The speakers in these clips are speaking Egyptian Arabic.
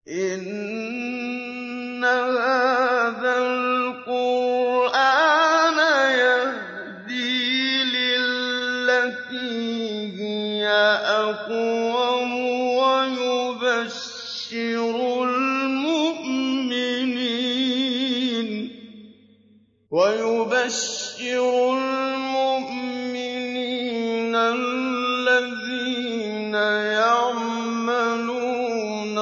إِنَّ هَٰذَا الْقُرْآنَ يَهْدِي لِلَّتِي هِيَ أَقْوَمُ وَيُبَشِّرُ الْمُؤْمِنِينَ الَّذِينَ يَعْمَلُونَ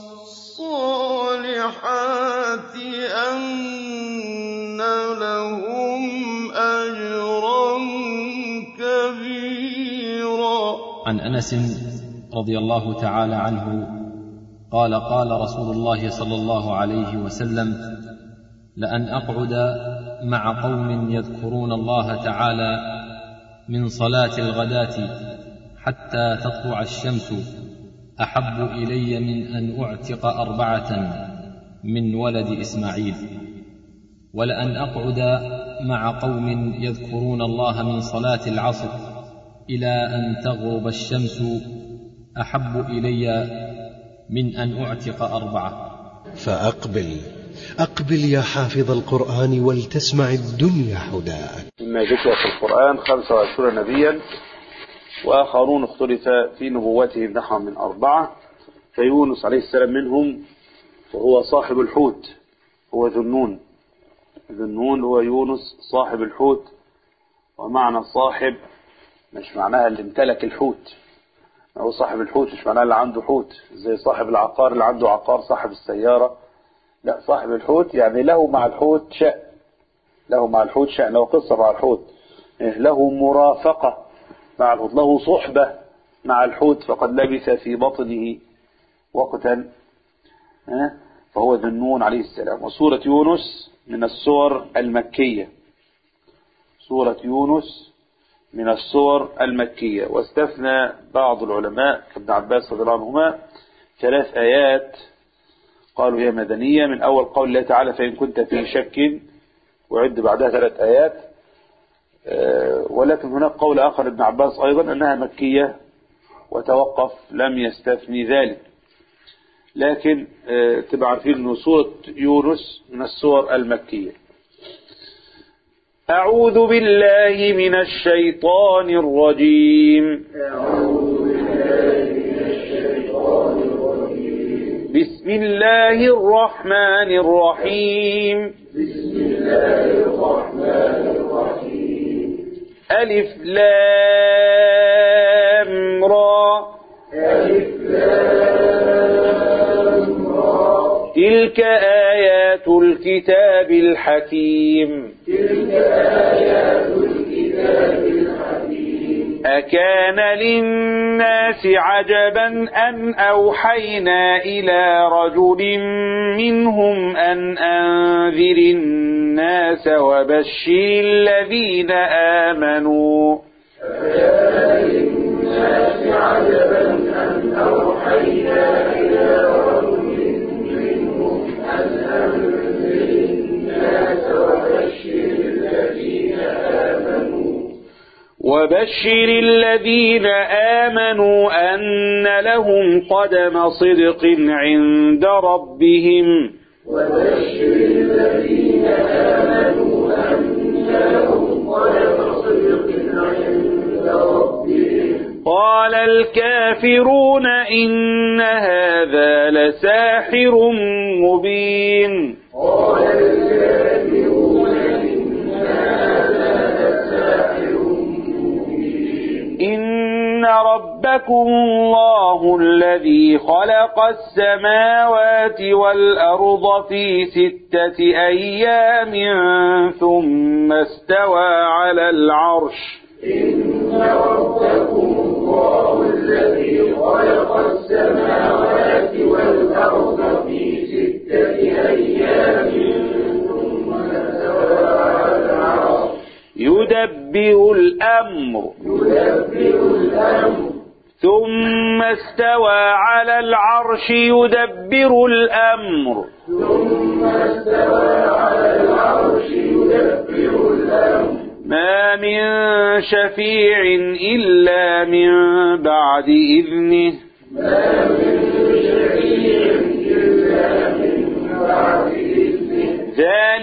الصَّالِحَاتِ أَنَّ لَهُمْ أَجْرًا كَبِيرًا عن انس رضي الله تعالى عنه قال قال رسول الله صلى الله عليه وسلم لان اقعد مع قوم يذكرون الله تعالى من صلاه الغداه حتى تطلع الشمس احب الي من ان اعتق اربعه من ولد اسماعيل ولان اقعد مع قوم يذكرون الله من صلاه العصر الى ان تغرب الشمس احب الي من ان اعتق اربعه فأقبل أقبل يا حافظ القرآن ولتسمع الدنيا هداك مما ذكر في القرآن 25 نبيا وآخرون اختلف في نبوتهم نحو من أربعة فيونس عليه السلام منهم وهو صاحب الحوت هو ذنون ذنون هو يونس صاحب الحوت ومعنى صاحب مش معناها اللي امتلك الحوت هو صاحب الحوت مش معناها اللي عنده حوت زي صاحب العقار اللي عنده عقار صاحب السيارة لا صاحب الحوت يعني له مع الحوت شأن له مع الحوت شأن له قصة مع الحوت له مرافقة مع الحوت له صحبة مع الحوت فقد لبث في بطنه وقتا فهو ذنون عليه السلام وسورة يونس من السور المكية سورة يونس من السور المكية واستثنى بعض العلماء كابن عباس رضي الله عنهما ثلاث آيات قالوا هي مدنية من أول قول الله تعالى فإن كنت في شك وعد بعدها ثلاث آيات ولكن هناك قول آخر ابن عباس أيضا أنها مكية وتوقف لم يستثني ذلك لكن تبقى عارفين أن سورة يونس من السور المكية أعوذ بالله من الشيطان الرجيم بسم الله الرحمن الرحيم بسم الله الرحمن الرحيم ألف لام را ألف لام را تلك آيات الكتاب الحكيم تلك آيات الكتاب الحكيم أكان للناس عجبا أن أوحينا إلى رجل منهم أن أنذر الناس وبشر الذين آمنوا أكان للناس عجبا أن أوحينا إلى رجل منهم أن أنذر الناس وبشر الذين آمنوا وبشر الذين آمنوا أن لهم قدم صدق عند ربهم وبشر الذين آمنوا أن لهم قدم صدق عند ربهم قال الكافرون إن هذا لساحر مبين قال الكافرون إن هذا لساحر مبين إن ربكم الله الذي خلق السماوات والأرض في ستة أيام ثم استوى على العرش إن ربكم الله الذي خلق السماوات والأرض في ستة أيام ثم استوى على العرش يدبر الأمر يدبر الأمر ثم استوى على العرش يدبر الأمر ثم استوى على العرش يدبر الأمر ما من شفيع إلا من بعد إذنه ما من شفيع إلا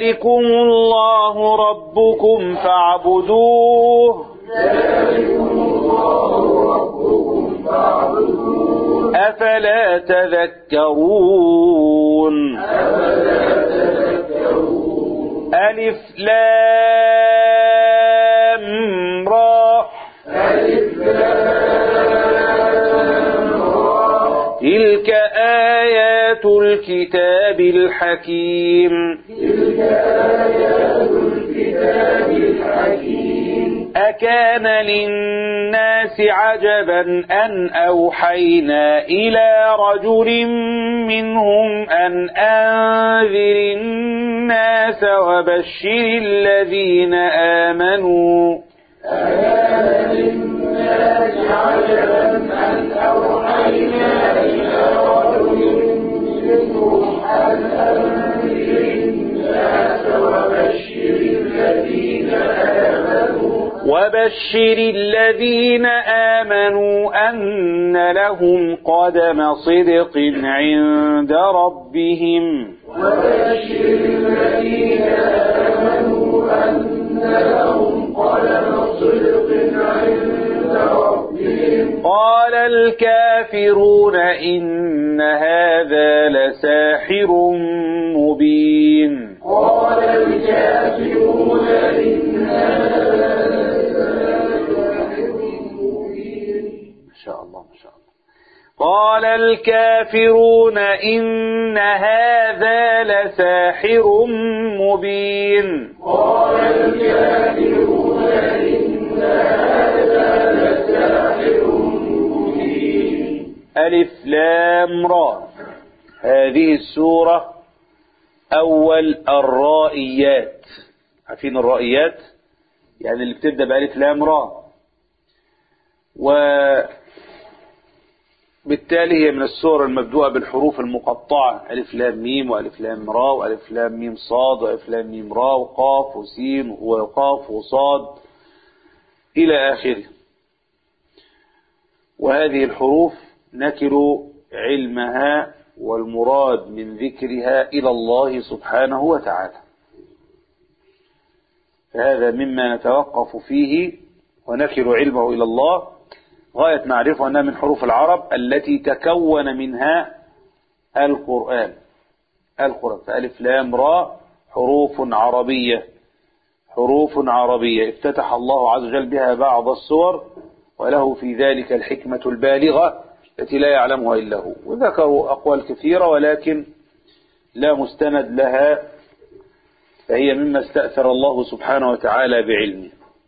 ذلكم الله ربكم فاعبدوه أفلا تذكرون ألف لام را تلك آيات الكتاب الحكيم أكان للناس عجبا أن أوحينا إلى رجل منهم أن أنذر الناس وبشر الذين آمنوا وبشر الذين آمنوا أن لهم قدم صدق عند ربهم قال الكافرون إن هذا لساحر مبين ما شاء الله ما شاء الله قال الكافرون إن هذا لساحر مبين ألف لام را هذه السورة أول الرائيات عارفين الرائيات يعني اللي بتبدأ بألف لام را وبالتالي هي من السور المبدوءة بالحروف المقطعة ألف لام ميم وألف لام را وألف لام ميم صاد وألف لام ميم را وقاف وسين وقاف وصاد إلى آخره وهذه الحروف نكر علمها والمراد من ذكرها إلى الله سبحانه وتعالى فهذا مما نتوقف فيه ونكر علمه إلى الله غاية معرفة أنها من حروف العرب التي تكون منها القرآن القرآن فألف لام را حروف عربية حروف عربية افتتح الله عز وجل بها بعض السور وله في ذلك الحكمة البالغة التي لا يعلمها إلا هو وذكروا أقوال كثيرة ولكن لا مستند لها فهي مما استأثر الله سبحانه وتعالى بعلمه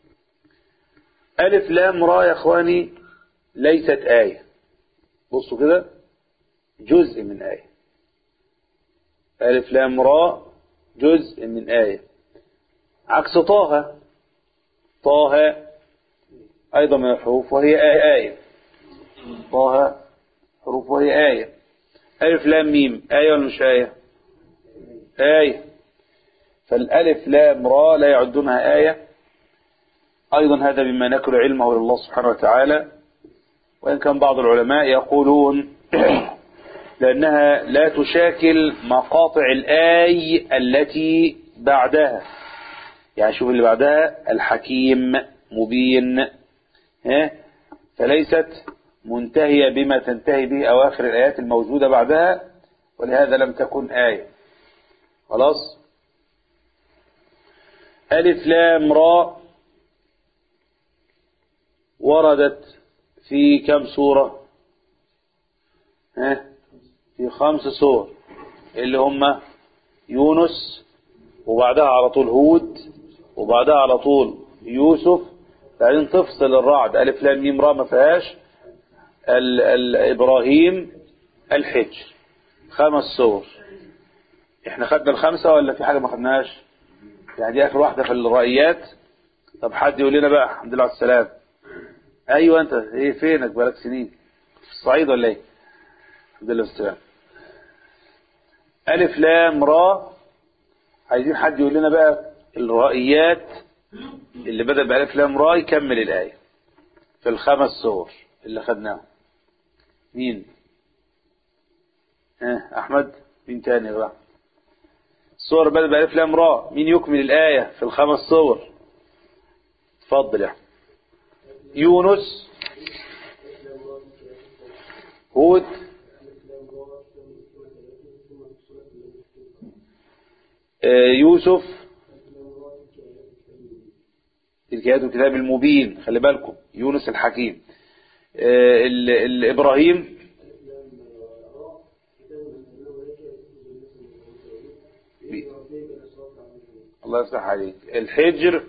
ألف لام را يا إخواني ليست آية بصوا كده جزء من آية ألف لام را جزء من آية عكس طه طه أيضا من الحروف وهي آية, آية. طه حروف وهي آية ألف لام ميم آية ولا مش آية آية فالألف لام را لا يعدونها آية أيضا هذا مما نكر علمه لله سبحانه وتعالى وإن كان بعض العلماء يقولون لأنها لا تشاكل مقاطع الآي التي بعدها يعني شوف اللي بعدها الحكيم مبين ها فليست منتهية بما تنتهي به أواخر الآيات الموجودة بعدها ولهذا لم تكن آية خلاص ألف لام را وردت في كم سورة ها في خمس سور اللي هم يونس وبعدها على طول هود وبعدها على طول يوسف بعدين تفصل الرعد ألف لام ميم را ما فيهاش ال ال إبراهيم الحجر خمس سور احنا خدنا الخمسة ولا في حاجة ما خدناش يعني دي آخر واحدة في الرأيات طب حد يقول لنا بقى الحمد لله على السلام ايوه انت ايه فينك بقالك سنين في الصعيد ولا ايه الحمد لله والسلام ألف لام را عايزين حد يقول لنا بقى الرأيات اللي بدأ بألف لام را يكمل الآية في الخمس سور اللي خدناهم مين ها أحمد مين تاني بقى الصور بدأ بألف لام راء مين يكمل الآية في الخمس صور اتفضل يا أحمد. يونس هود آه، يوسف تلك آيات الكتاب المبين خلي بالكم يونس الحكيم آه، ال- ال- إبراهيم بي- الله يفتح عليك الحجر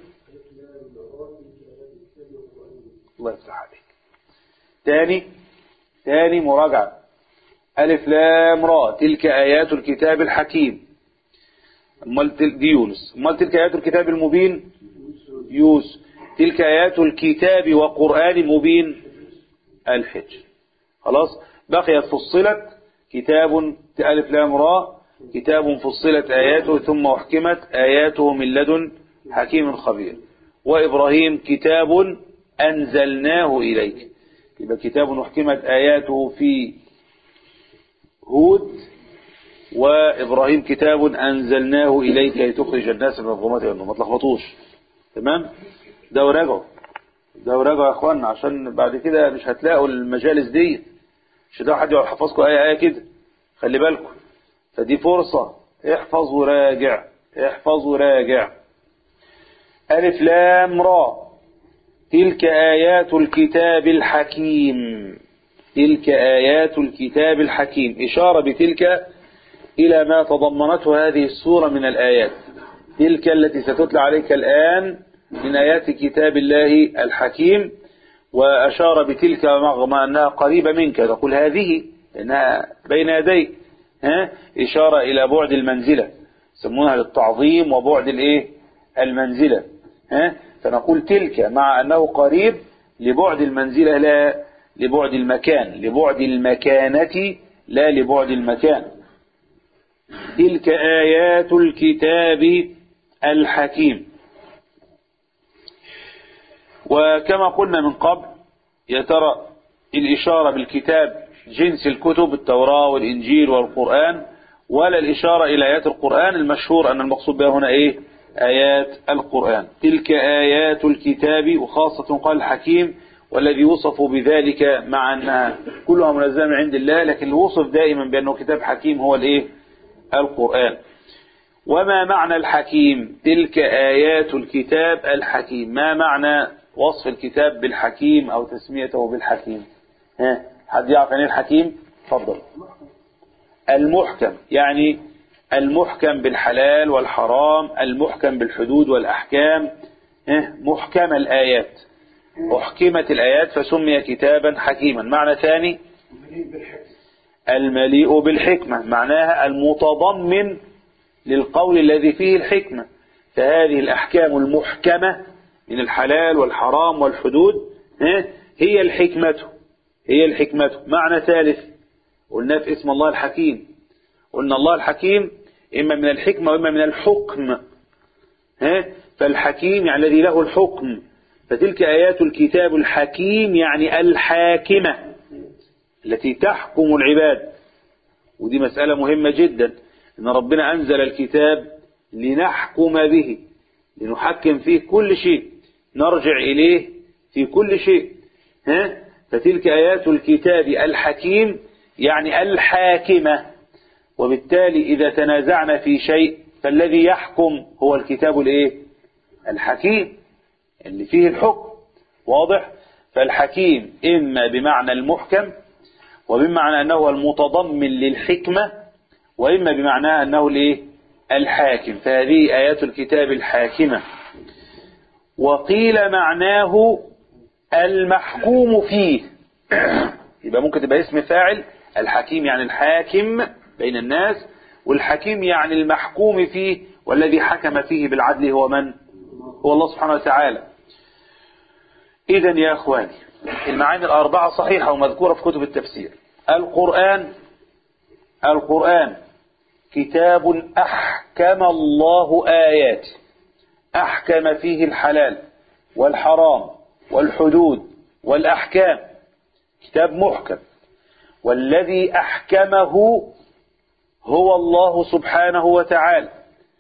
الله يفتح عليك تاني تاني مراجعة ألف لام راء تلك آيات الكتاب الحكيم أمال تل- دي يونس أمال تلك آيات الكتاب المبين يوسف تلك آيات الكتاب وقرآن مبين الحجر خلاص بقيت فصلت كتاب ألف لام راء كتاب فصلت آياته ثم أحكمت آياته من لدن حكيم خبير وإبراهيم كتاب أنزلناه إليك يبقى كتاب أحكمت آياته في هود وإبراهيم كتاب أنزلناه إليك لتخرج الناس من الظلمات إلى النور ما تلخبطوش تمام ده وراجعوا ده وراجعوا يا اخوانا عشان بعد كده مش هتلاقوا المجالس دي مش هتلاقوا حد يحفظكم اي ايه كده خلي بالكم فدي فرصة احفظ وراجع احفظ وراجع ألف لام را تلك آيات الكتاب الحكيم تلك آيات الكتاب الحكيم إشارة بتلك إلى ما تضمنته هذه السورة من الآيات تلك التي ستتلى عليك الآن من آيات كتاب الله الحكيم وأشار بتلك رغم أنها قريبة منك تقول هذه لأنها بين يديك ها إشارة إلى بعد المنزلة يسمونها للتعظيم وبعد الإيه المنزلة ها فنقول تلك مع أنه قريب لبعد المنزلة لا لبعد المكان لبعد المكانة لا لبعد المكان تلك آيات الكتاب الحكيم وكما قلنا من قبل يا ترى الإشارة بالكتاب جنس الكتب التوراة والإنجيل والقرآن ولا الإشارة إلى آيات القرآن المشهور أن المقصود بها هنا إيه آيات القرآن تلك آيات الكتاب وخاصة قال الحكيم والذي وصف بذلك مع أنها كلها منزلة من عند الله لكن الوصف دائما بأنه كتاب حكيم هو الإيه القرآن وما معنى الحكيم تلك آيات الكتاب الحكيم ما معنى وصف الكتاب بالحكيم أو تسميته بالحكيم ها حد يعرف يعني إيه الحكيم تفضل المحكم يعني المحكم بالحلال والحرام المحكم بالحدود والأحكام ها محكم الآيات أحكمت الآيات فسمي كتابا حكيما معنى ثاني المليء بالحكمة معناها المتضمن للقول الذي فيه الحكمة فهذه الأحكام المحكمة من الحلال والحرام والحدود ها، هي الحكمة هي الحكمة معنى ثالث قلنا في اسم الله الحكيم قلنا الله الحكيم إما من الحكمة وإما من الحكم ها فالحكيم يعني الذي له الحكم فتلك آيات الكتاب الحكيم يعني الحاكمة التي تحكم العباد ودي مسألة مهمة جدا إن ربنا أنزل الكتاب لنحكم به لنحكم فيه كل شيء نرجع إليه في كل شيء ها؟ فتلك آيات الكتاب الحكيم يعني الحاكمة وبالتالي إذا تنازعنا في شيء فالذي يحكم هو الكتاب الإيه؟ الحكيم اللي فيه الحكم واضح فالحكيم إما بمعنى المحكم وبمعنى أنه المتضمن للحكمة وإما بمعنى أنه الإيه؟ الحاكم فهذه آيات الكتاب الحاكمة وقيل معناه المحكوم فيه يبقى ممكن تبقى اسم فاعل الحكيم يعني الحاكم بين الناس والحكيم يعني المحكوم فيه والذي حكم فيه بالعدل هو من هو الله سبحانه وتعالى إذا يا أخواني المعاني الأربعة صحيحة ومذكورة في كتب التفسير القرآن القرآن كتاب أحكم الله آياته أحكم فيه الحلال والحرام والحدود والأحكام كتاب محكم والذي أحكمه هو الله سبحانه وتعالى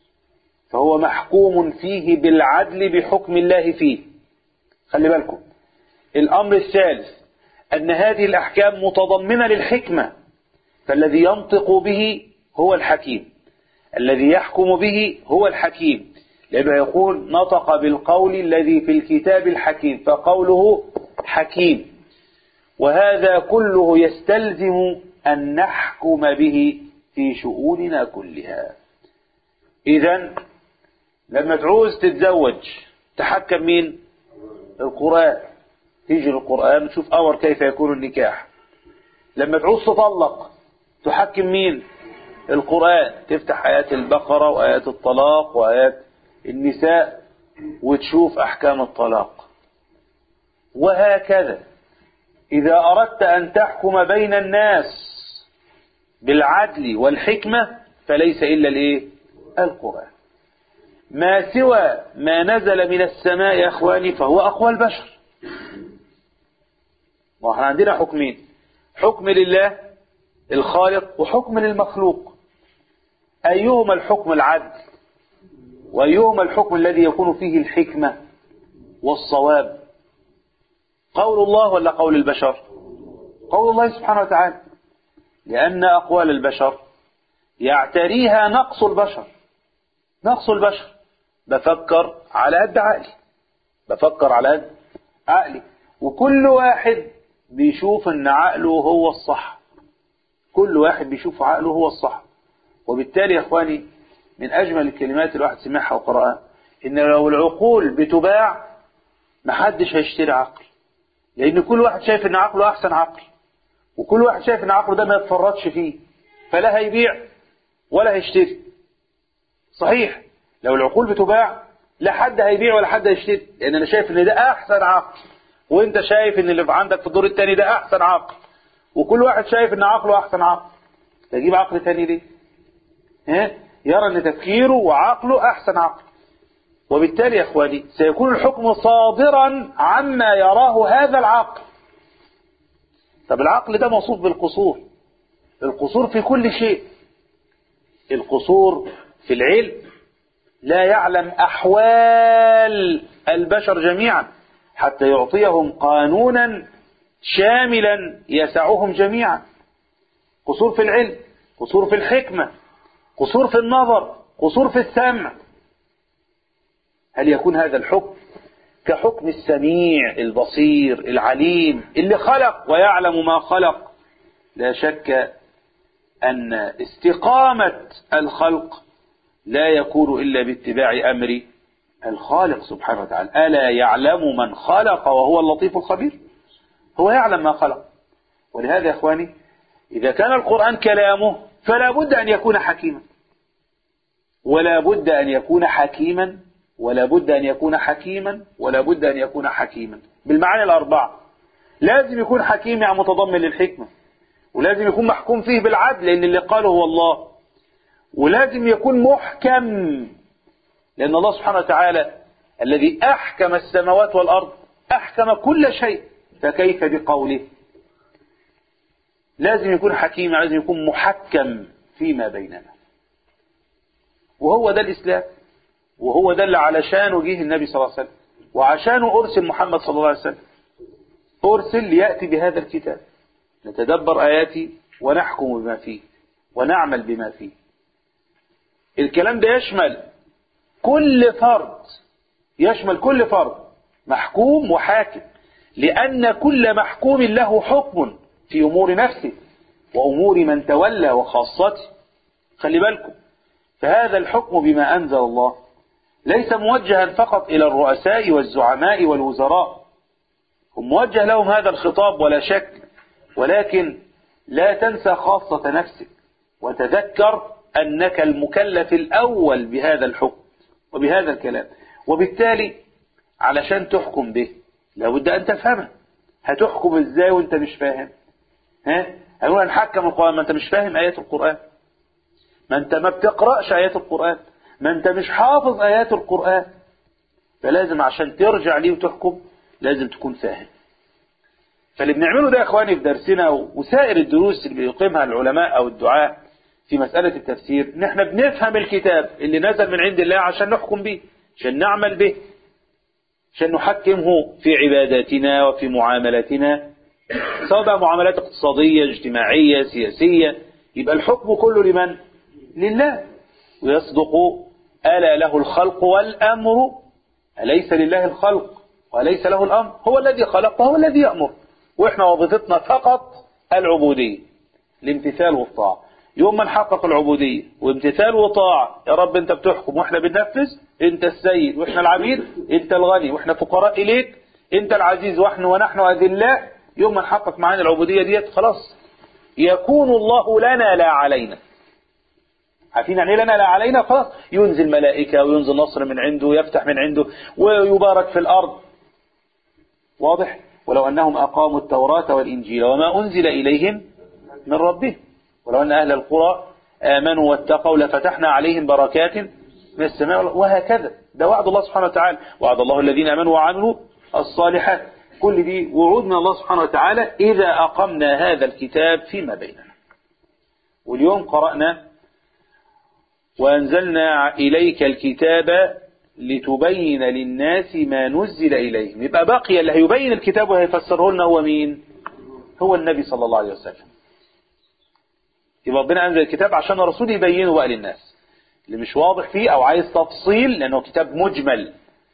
فهو محكوم فيه بالعدل بحكم الله فيه خلي بالكم الأمر الثالث أن هذه الأحكام متضمنة للحكمة فالذي ينطق به هو الحكيم الذي يحكم به هو الحكيم لأنه يقول نطق بالقول الذي في الكتاب الحكيم فقوله حكيم وهذا كله يستلزم أن نحكم به في شؤوننا كلها إذا لما تعوز تتزوج تحكم مين القرآن تيجي القرآن تشوف أمر كيف يكون النكاح لما تعوز تطلق تحكم مين القرآن تفتح آيات البقرة وآيات الطلاق وآيات النساء وتشوف أحكام الطلاق وهكذا إذا أردت أن تحكم بين الناس بالعدل والحكمة فليس إلا الإيه؟ القرآن ما سوى ما نزل من السماء يا أخواني فهو أقوى البشر واحنا عندنا حكمين حكم لله الخالق وحكم للمخلوق أيهما الحكم العدل وأيهما الحكم الذي يكون فيه الحكمة والصواب قول الله ولا قول البشر قول الله سبحانه وتعالى لأن أقوال البشر يعتريها نقص البشر نقص البشر بفكر على قد عقلي بفكر على قد عقلي وكل واحد بيشوف ان عقله هو الصح كل واحد بيشوف عقله هو الصح وبالتالي يا اخواني من اجمل الكلمات الواحد سمعها وقرأها ان لو العقول بتباع محدش هيشتري عقل لان كل واحد شايف ان عقله احسن عقل وكل واحد شايف ان عقله ده ما يتفرطش فيه فلا هيبيع ولا هيشتري صحيح لو العقول بتباع لا حد هيبيع ولا حد هيشتري لان انا شايف ان ده احسن عقل وانت شايف ان اللي في عندك في الدور الثاني ده احسن عقل وكل واحد شايف ان عقله احسن عقل تجيب عقل ثاني ليه ها يرى ان تفكيره وعقله احسن عقل وبالتالي يا اخواني سيكون الحكم صادرا عما يراه هذا العقل طب العقل ده موصوف بالقصور القصور في كل شيء القصور في العلم لا يعلم احوال البشر جميعا حتى يعطيهم قانونا شاملا يسعهم جميعا قصور في العلم قصور في الحكمة قصور في النظر قصور في السمع هل يكون هذا الحكم كحكم السميع البصير العليم اللي خلق ويعلم ما خلق لا شك أن استقامة الخلق لا يكون إلا باتباع أمر الخالق سبحانه وتعالى ألا يعلم من خلق وهو اللطيف الخبير هو يعلم ما خلق ولهذا يا إخواني إذا كان القرآن كلامه فلا بد أن يكون حكيما ولا بد أن يكون حكيما ولا بد أن يكون حكيما ولا بد أن يكون حكيما بالمعاني الأربعة لازم يكون حكيم يعني متضمن للحكمة ولازم يكون محكوم فيه بالعدل لأن اللي قاله هو الله ولازم يكون محكم لأن الله سبحانه وتعالى الذي أحكم السماوات والأرض أحكم كل شيء فكيف بقوله لازم يكون حكيم لازم يكون محكم فيما بيننا وهو ده الإسلام وهو ده اللي علشانه جه النبي صلى الله عليه وسلم وعشانه أرسل محمد صلى الله عليه وسلم أرسل ليأتي بهذا الكتاب نتدبر آياته ونحكم بما فيه ونعمل بما فيه الكلام ده يشمل كل فرد يشمل كل فرد محكوم وحاكم لأن كل محكوم له حكم في أمور نفسه وأمور من تولى وخاصته خلي بالكم فهذا الحكم بما أنزل الله ليس موجها فقط إلى الرؤساء والزعماء والوزراء هم موجه لهم هذا الخطاب ولا شك ولكن لا تنسى خاصة نفسك وتذكر أنك المكلف الأول بهذا الحكم وبهذا الكلام وبالتالي علشان تحكم به لابد أن تفهمه هتحكم ازاي وانت مش فاهم ها هنقول هنحكم القرآن ما انت مش فاهم آيات القرآن ما انت ما بتقرأش آيات القرآن ما انت مش حافظ آيات القرآن فلازم عشان ترجع ليه وتحكم لازم تكون فاهم فاللي بنعمله ده يا اخواني في درسنا وسائر الدروس اللي بيقيمها العلماء او الدعاء في مسألة التفسير ان احنا بنفهم الكتاب اللي نزل من عند الله عشان نحكم به عشان نعمل به عشان نحكمه في عباداتنا وفي معاملاتنا سواء بقى معاملات اقتصادية اجتماعية سياسية يبقى الحكم كله لمن؟ لله ويصدق ألا له الخلق والأمر أليس لله الخلق وليس له الأمر هو الذي خلق وهو الذي يأمر وإحنا وظيفتنا فقط العبودية الامتثال والطاعة يوم ما نحقق العبودية وامتثال وطاعة يا رب انت بتحكم واحنا بننفذ انت السيد واحنا العبيد انت الغني واحنا فقراء اليك انت العزيز واحنا ونحن اذلاء يوم ما نحقق معانا العبودية ديت خلاص يكون الله لنا لا علينا عارفين يعني لنا لا علينا خلاص ينزل ملائكة وينزل نصر من عنده ويفتح من عنده ويبارك في الأرض واضح ولو أنهم أقاموا التوراة والإنجيل وما أنزل إليهم من ربهم ولو أن أهل القرى آمنوا واتقوا لفتحنا عليهم بركات من السماء وهكذا ده وعد الله سبحانه وتعالى وعد الله الذين آمنوا وعملوا الصالحات كل دي وعود من الله سبحانه وتعالى إذا أقمنا هذا الكتاب فيما بيننا واليوم قرأنا وأنزلنا إليك الكتاب لتبين للناس ما نزل إليهم يبقى بقي اللي هيبين الكتاب وهيفسره لنا هو مين هو النبي صلى الله عليه وسلم يبقى ربنا أنزل الكتاب عشان الرسول يبينه بقى للناس اللي مش واضح فيه أو عايز تفصيل لأنه كتاب مجمل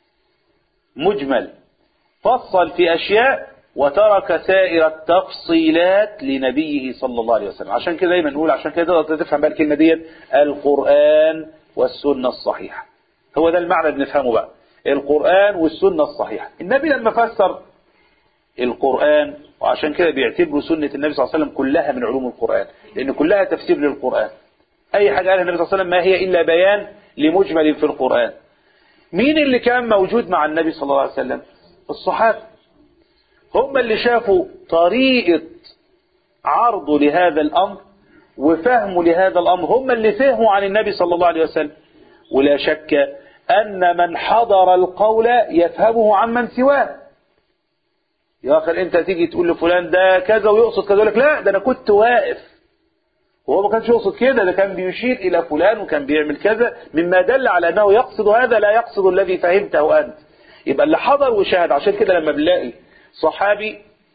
مجمل فصل في أشياء وترك سائر التفصيلات لنبيه صلى الله عليه وسلم عشان كده دايما نقول عشان كده تقدر تفهم بقى الكلمة دي القرآن والسنة الصحيحة هو ده المعنى اللي بنفهمه بقى القرآن والسنة الصحيحة النبي لما فسر القرآن وعشان كده بيعتبروا سنة النبي صلى الله عليه وسلم كلها من علوم القرآن لأن كلها تفسير للقرآن أي حاجة قالها النبي صلى الله عليه وسلم ما هي إلا بيان لمجمل في القرآن مين اللي كان موجود مع النبي صلى الله عليه وسلم الصحابة هم اللي شافوا طريقة عرضه لهذا الأمر وفهمه لهذا الأمر هم اللي فهموا عن النبي صلى الله عليه وسلم ولا شك أن من حضر القول يفهمه عمن سواه يا أخي أنت تيجي تقول لفلان ده كذا ويقصد كذا يقول لك لا ده أنا كنت واقف وهو ما كانش يقصد كده ده كان بيشير إلى فلان وكان بيعمل كذا مما دل على أنه يقصد هذا لا يقصد الذي فهمته أنت يبقى اللي حضر وشاهد عشان كده لما بنلاقي صحابي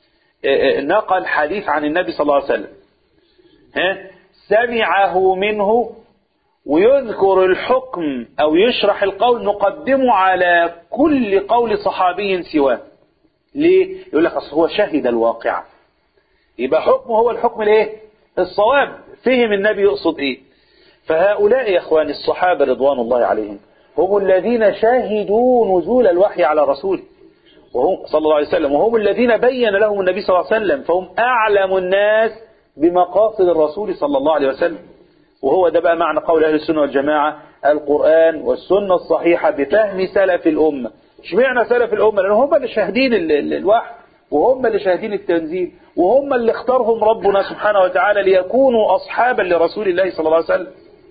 نقل حديث عن النبي صلى الله عليه وسلم ها سمعه منه ويذكر الحكم أو يشرح القول نقدمه على كل قول صحابي سواه ليه؟ يقول لك أصل هو شهد الواقع يبقى حكمه هو الحكم الايه؟ الصواب فهم النبي يقصد ايه فهؤلاء يا اخواني الصحابة رضوان الله عليهم هم الذين شاهدوا نزول الوحي على رسوله وهم صلى الله عليه وسلم وهم الذين بين لهم النبي صلى الله عليه وسلم فهم أعلم الناس بمقاصد الرسول صلى الله عليه وسلم وهو ده بقى معنى قول أهل السنة والجماعة القرآن والسنة الصحيحة بفهم سلف الأمة اشمعنى سلف الأمة لأن هم اللي شاهدين ال- ال- الوحي وهم اللي شاهدين التنزيل وهم اللي اختارهم ربنا سبحانه وتعالى ليكونوا أصحابا لرسول الله صلى الله عليه وسلم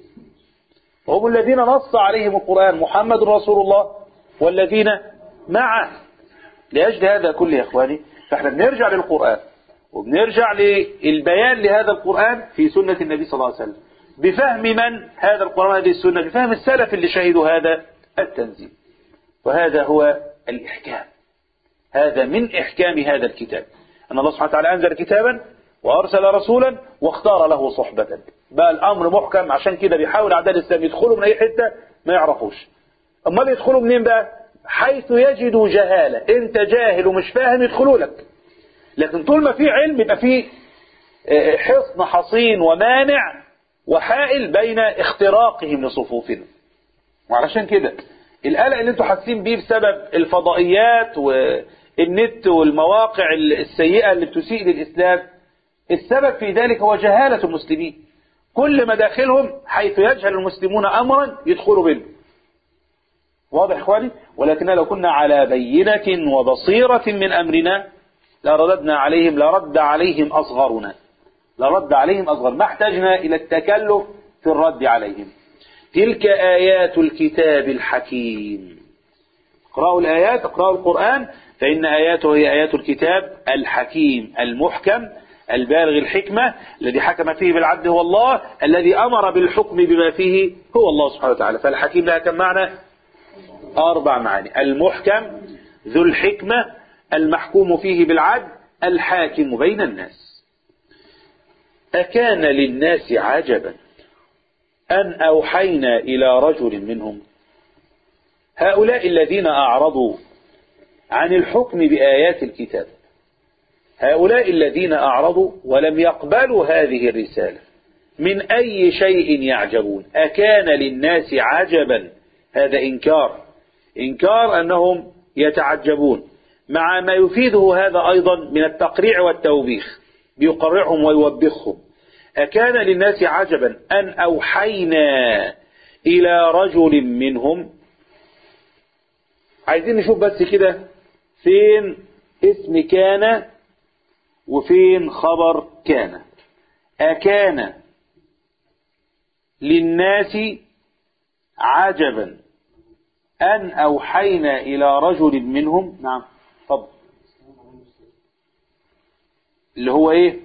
وهم الذين نص عليهم القرآن محمد رسول الله والذين معه لأجل هذا كله يا إخواني فإحنا بنرجع للقرآن وبنرجع للبيان لهذا القرآن في سنة النبي صلى الله عليه وسلم بفهم من هذا القرآن هذه السنة بفهم السلف اللي شهدوا هذا التنزيل وهذا هو الإحكام هذا من إحكام هذا الكتاب أن الله سبحانه وتعالى أنزل كتابا وأرسل رسولا واختار له صحبة بقى الأمر محكم عشان كده بيحاول أعداء الإسلام يدخلوا من أي حتة ما يعرفوش أما بيدخلوا منين بقى حيث يجدوا جهالة أنت جاهل ومش فاهم يدخلوا لك لكن طول ما في علم يبقى في حصن حصين ومانع وحائل بين اختراقهم لصفوفنا وعلشان كده القلق اللي انتوا حاسين بيه بسبب الفضائيات والنت والمواقع السيئة اللي بتسيء للإسلام السبب في ذلك هو جهالة المسلمين كل مداخلهم حيث يجهل المسلمون أمرا يدخلوا به واضح إخواني ولكن لو كنا على بينة وبصيرة من أمرنا لرددنا عليهم لرد عليهم أصغرنا لرد عليهم أصغر ما احتجنا إلى التكلف في الرد عليهم تلك آيات الكتاب الحكيم اقرأوا الآيات اقرأوا القرآن فإن آياته هي آيات الكتاب الحكيم المحكم البالغ الحكمة الذي حكم فيه بالعدل هو الله الذي أمر بالحكم بما فيه هو الله سبحانه وتعالى فالحكيم لها كم معنى أربع معاني المحكم ذو الحكمة المحكوم فيه بالعدل الحاكم بين الناس أكان للناس عجبا أن أوحينا إلى رجل منهم هؤلاء الذين أعرضوا عن الحكم بآيات الكتاب هؤلاء الذين أعرضوا ولم يقبلوا هذه الرسالة من أي شيء يعجبون أكان للناس عجبا هذا إنكار إنكار أنهم يتعجبون مع ما يفيده هذا أيضا من التقريع والتوبيخ بيقرعهم ويوبخهم أكان للناس عجبا أن أوحينا إلى رجل منهم عايزين نشوف بس كده فين اسم كان وفين خبر كان أكان للناس عجبا أن أوحينا إلى رجل منهم نعم طب اللي هو إيه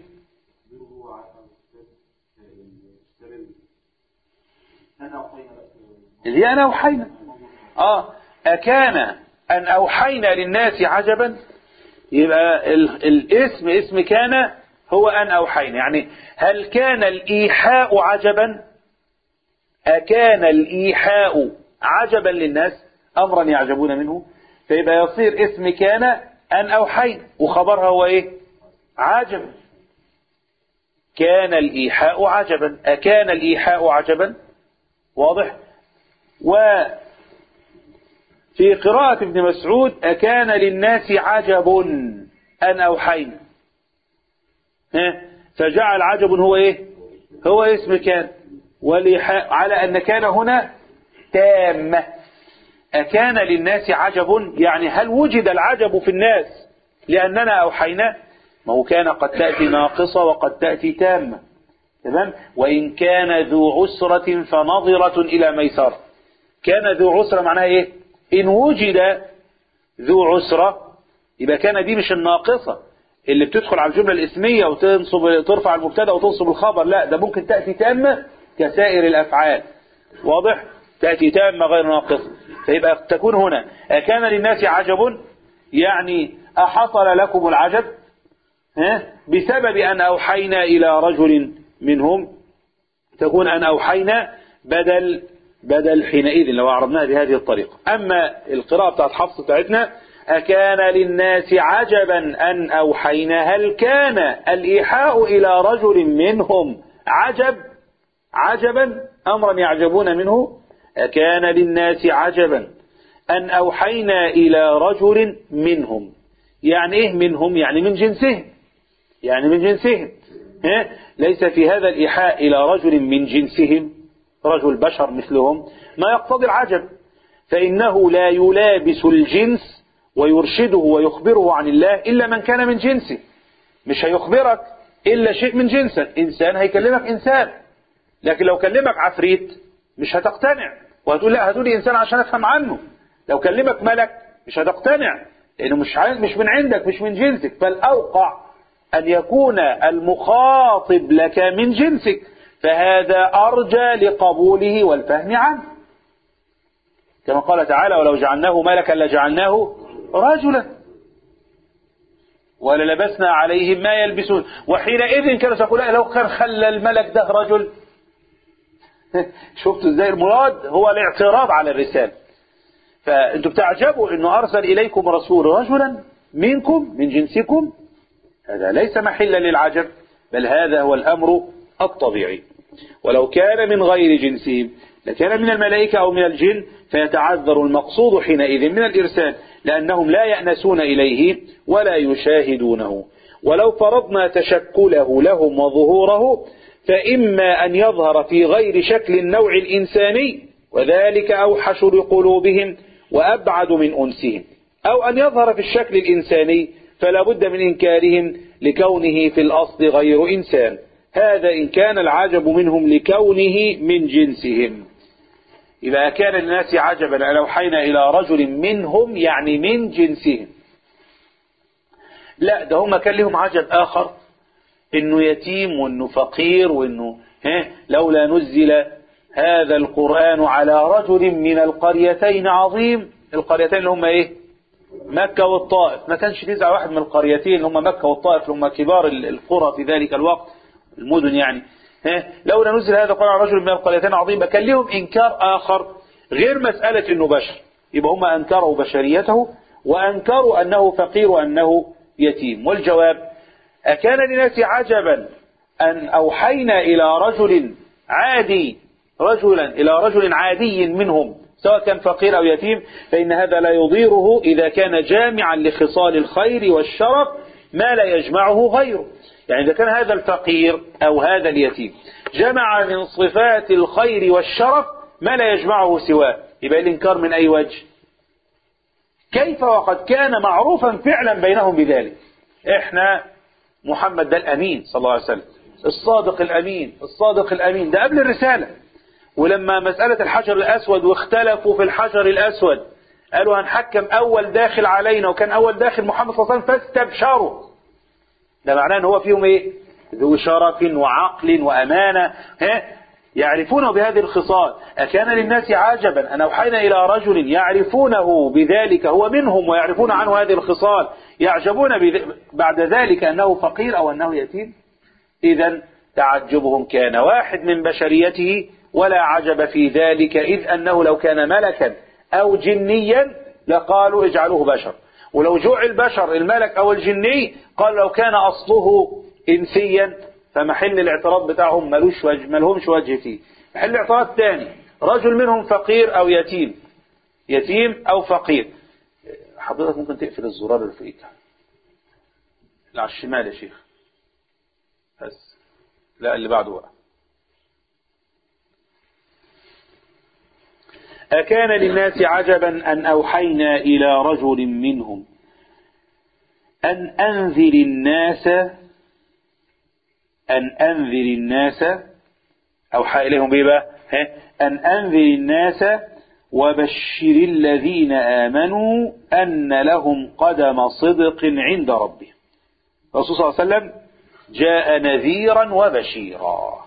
اللي هي أنا أوحينا آه أكان أن أوحينا للناس عجبا يبقى ال- الاسم اسم كان هو أن أوحينا يعني هل كان الإيحاء عجبا أكان الإيحاء عجبا للناس أمرا يعجبون منه فيبقى يصير اسم كان أن أوحينا وخبرها هو إيه عجبا كان الإيحاء عجبا أكان الإيحاء عجبا واضح وفي قراءة ابن مسعود أكان للناس عجب أن أوحينا ها؟ فجعل عجب هو إيه هو اسم كان والإيحاء على أن كان هنا تامة أكان للناس عجب يعني هل وجد العجب في الناس لأننا أوحينا ما هو كان قد تأتي ناقصة وقد تأتي تامة تمام وإن كان ذو عسرة فنظرة إلى ميسر كان ذو عسرة معناها إيه إن وجد ذو عسرة يبقى كان دي مش الناقصة اللي بتدخل على الجملة الاسمية وتنصب ترفع المبتدا وتنصب الخبر لا ده ممكن تأتي تامة كسائر الأفعال واضح تأتي تامة غير ناقصة فيبقى تكون هنا أكان للناس عجب يعني أحصل لكم العجب ها؟ بسبب أن أوحينا إلى رجل منهم تكون أن أوحينا بدل بدل حينئذ لو أعرضناها بهذه الطريقة أما القراءة بتاعت حفص بتاعتنا أكان للناس عجبا أن أوحينا هل كان الإيحاء إلى رجل منهم عجب عجبا أمرا يعجبون منه أكان للناس عجبا أن أوحينا إلى رجل منهم يعني إيه منهم يعني من جنسهم يعني من جنسهم ها؟ ليس في هذا الإيحاء إلى رجل من جنسهم رجل بشر مثلهم ما يقتضي العجب فإنه لا يلابس الجنس ويرشده ويخبره عن الله إلا من كان من جنسه مش هيخبرك إلا شيء من جنسك إنسان هيكلمك إنسان لكن لو كلمك عفريت مش هتقتنع وهتقول لا هتقولي إنسان عشان أفهم عنه لو كلمك ملك مش هتقتنع لأنه مش مش من عندك مش من جنسك فالأوقع أن يكون المخاطب لك من جنسك فهذا أرجى لقبوله والفهم عنه كما قال تعالى ولو جعلناه ملكا لجعلناه رجلا وللبسنا عليهم ما يلبسون وحينئذ كانوا يقولون لو كان خلى الملك ده رجل شفتوا ازاي المراد هو الاعتراض على الرسالة فانتوا بتعجبوا انه ارسل اليكم رسول رجلا منكم من جنسكم هذا ليس محلا للعجب بل هذا هو الامر الطبيعي ولو كان من غير جنسهم لكان من الملائكة أو من الجن فيتعذر المقصود حينئذ من الإرسال لأنهم لا يأنسون إليه ولا يشاهدونه ولو فرضنا تشكله لهم وظهوره فإما أن يظهر في غير شكل النوع الإنساني وذلك أوحش لقلوبهم وأبعد من أنسهم أو أن يظهر في الشكل الإنساني فلا بد من إنكارهم لكونه في الأصل غير إنسان هذا إن كان العجب منهم لكونه من جنسهم إذا كان الناس عجبا أن أوحينا إلى رجل منهم يعني من جنسهم لا ده هم كان لهم عجب آخر انه يتيم وانه فقير وانه ها لولا نزل هذا القرآن على رجل من القريتين عظيم القريتين اللي هم ايه مكة والطائف ما كانش تسعة واحد من القريتين اللي هم مكة والطائف اللي هم كبار القرى في ذلك الوقت المدن يعني ها لولا نزل هذا القرآن على رجل من القريتين عظيم كان لهم إنكار آخر غير مسألة إنه بشر يبقى هم أنكروا بشريته وأنكروا أنه فقير وأنه يتيم والجواب أكان للناس عجبا أن أوحينا إلى رجل عادي رجلا إلى رجل عادي منهم سواء كان فقير أو يتيم فإن هذا لا يضيره إذا كان جامعا لخصال الخير والشرف ما لا يجمعه غيره يعني إذا كان هذا الفقير أو هذا اليتيم جمع من صفات الخير والشرف ما لا يجمعه سواه يبقى الإنكار من أي وجه كيف وقد كان معروفا فعلا بينهم بذلك احنا محمد ده الأمين صلى الله عليه وسلم الصادق الأمين الصادق الأمين ده قبل الرسالة ولما مسألة الحجر الأسود واختلفوا في الحجر الأسود قالوا هنحكم أول داخل علينا وكان أول داخل محمد صلى الله عليه وسلم فاستبشروا ده معناه ان هو فيهم ايه ذو شرف وعقل وأمانة ها يعرفونه بهذه الخصال أكان للناس عجبا أن أوحينا إلى رجل يعرفونه بذلك هو منهم ويعرفون عنه هذه الخصال يعجبون بعد ذلك أنه فقير أو أنه يتيم إذا تعجبهم كان واحد من بشريته ولا عجب في ذلك إذ أنه لو كان ملكا أو جنيا لقالوا اجعلوه بشر ولو جعل بشر الملك أو الجني قال لو كان أصله إنسيا فمحل الاعتراض بتاعهم ملوش وجه ملهمش وجه فيه محل الاعتراض ثاني رجل منهم فقير أو يتيم يتيم أو فقير حضرتك ممكن تقفل الزرار اللي فوقيك اللي على الشمال يا شيخ بس لا اللي بعده بقى أكان للناس عجبا أن أوحينا إلى رجل منهم أن أنذر الناس أن أنذر الناس أوحى إليهم بيه بقى أن أنذر الناس وبشر الذين آمنوا أن لهم قدم صدق عند ربهم الرسول صلى الله عليه وسلم جاء نذيرا وبشيرا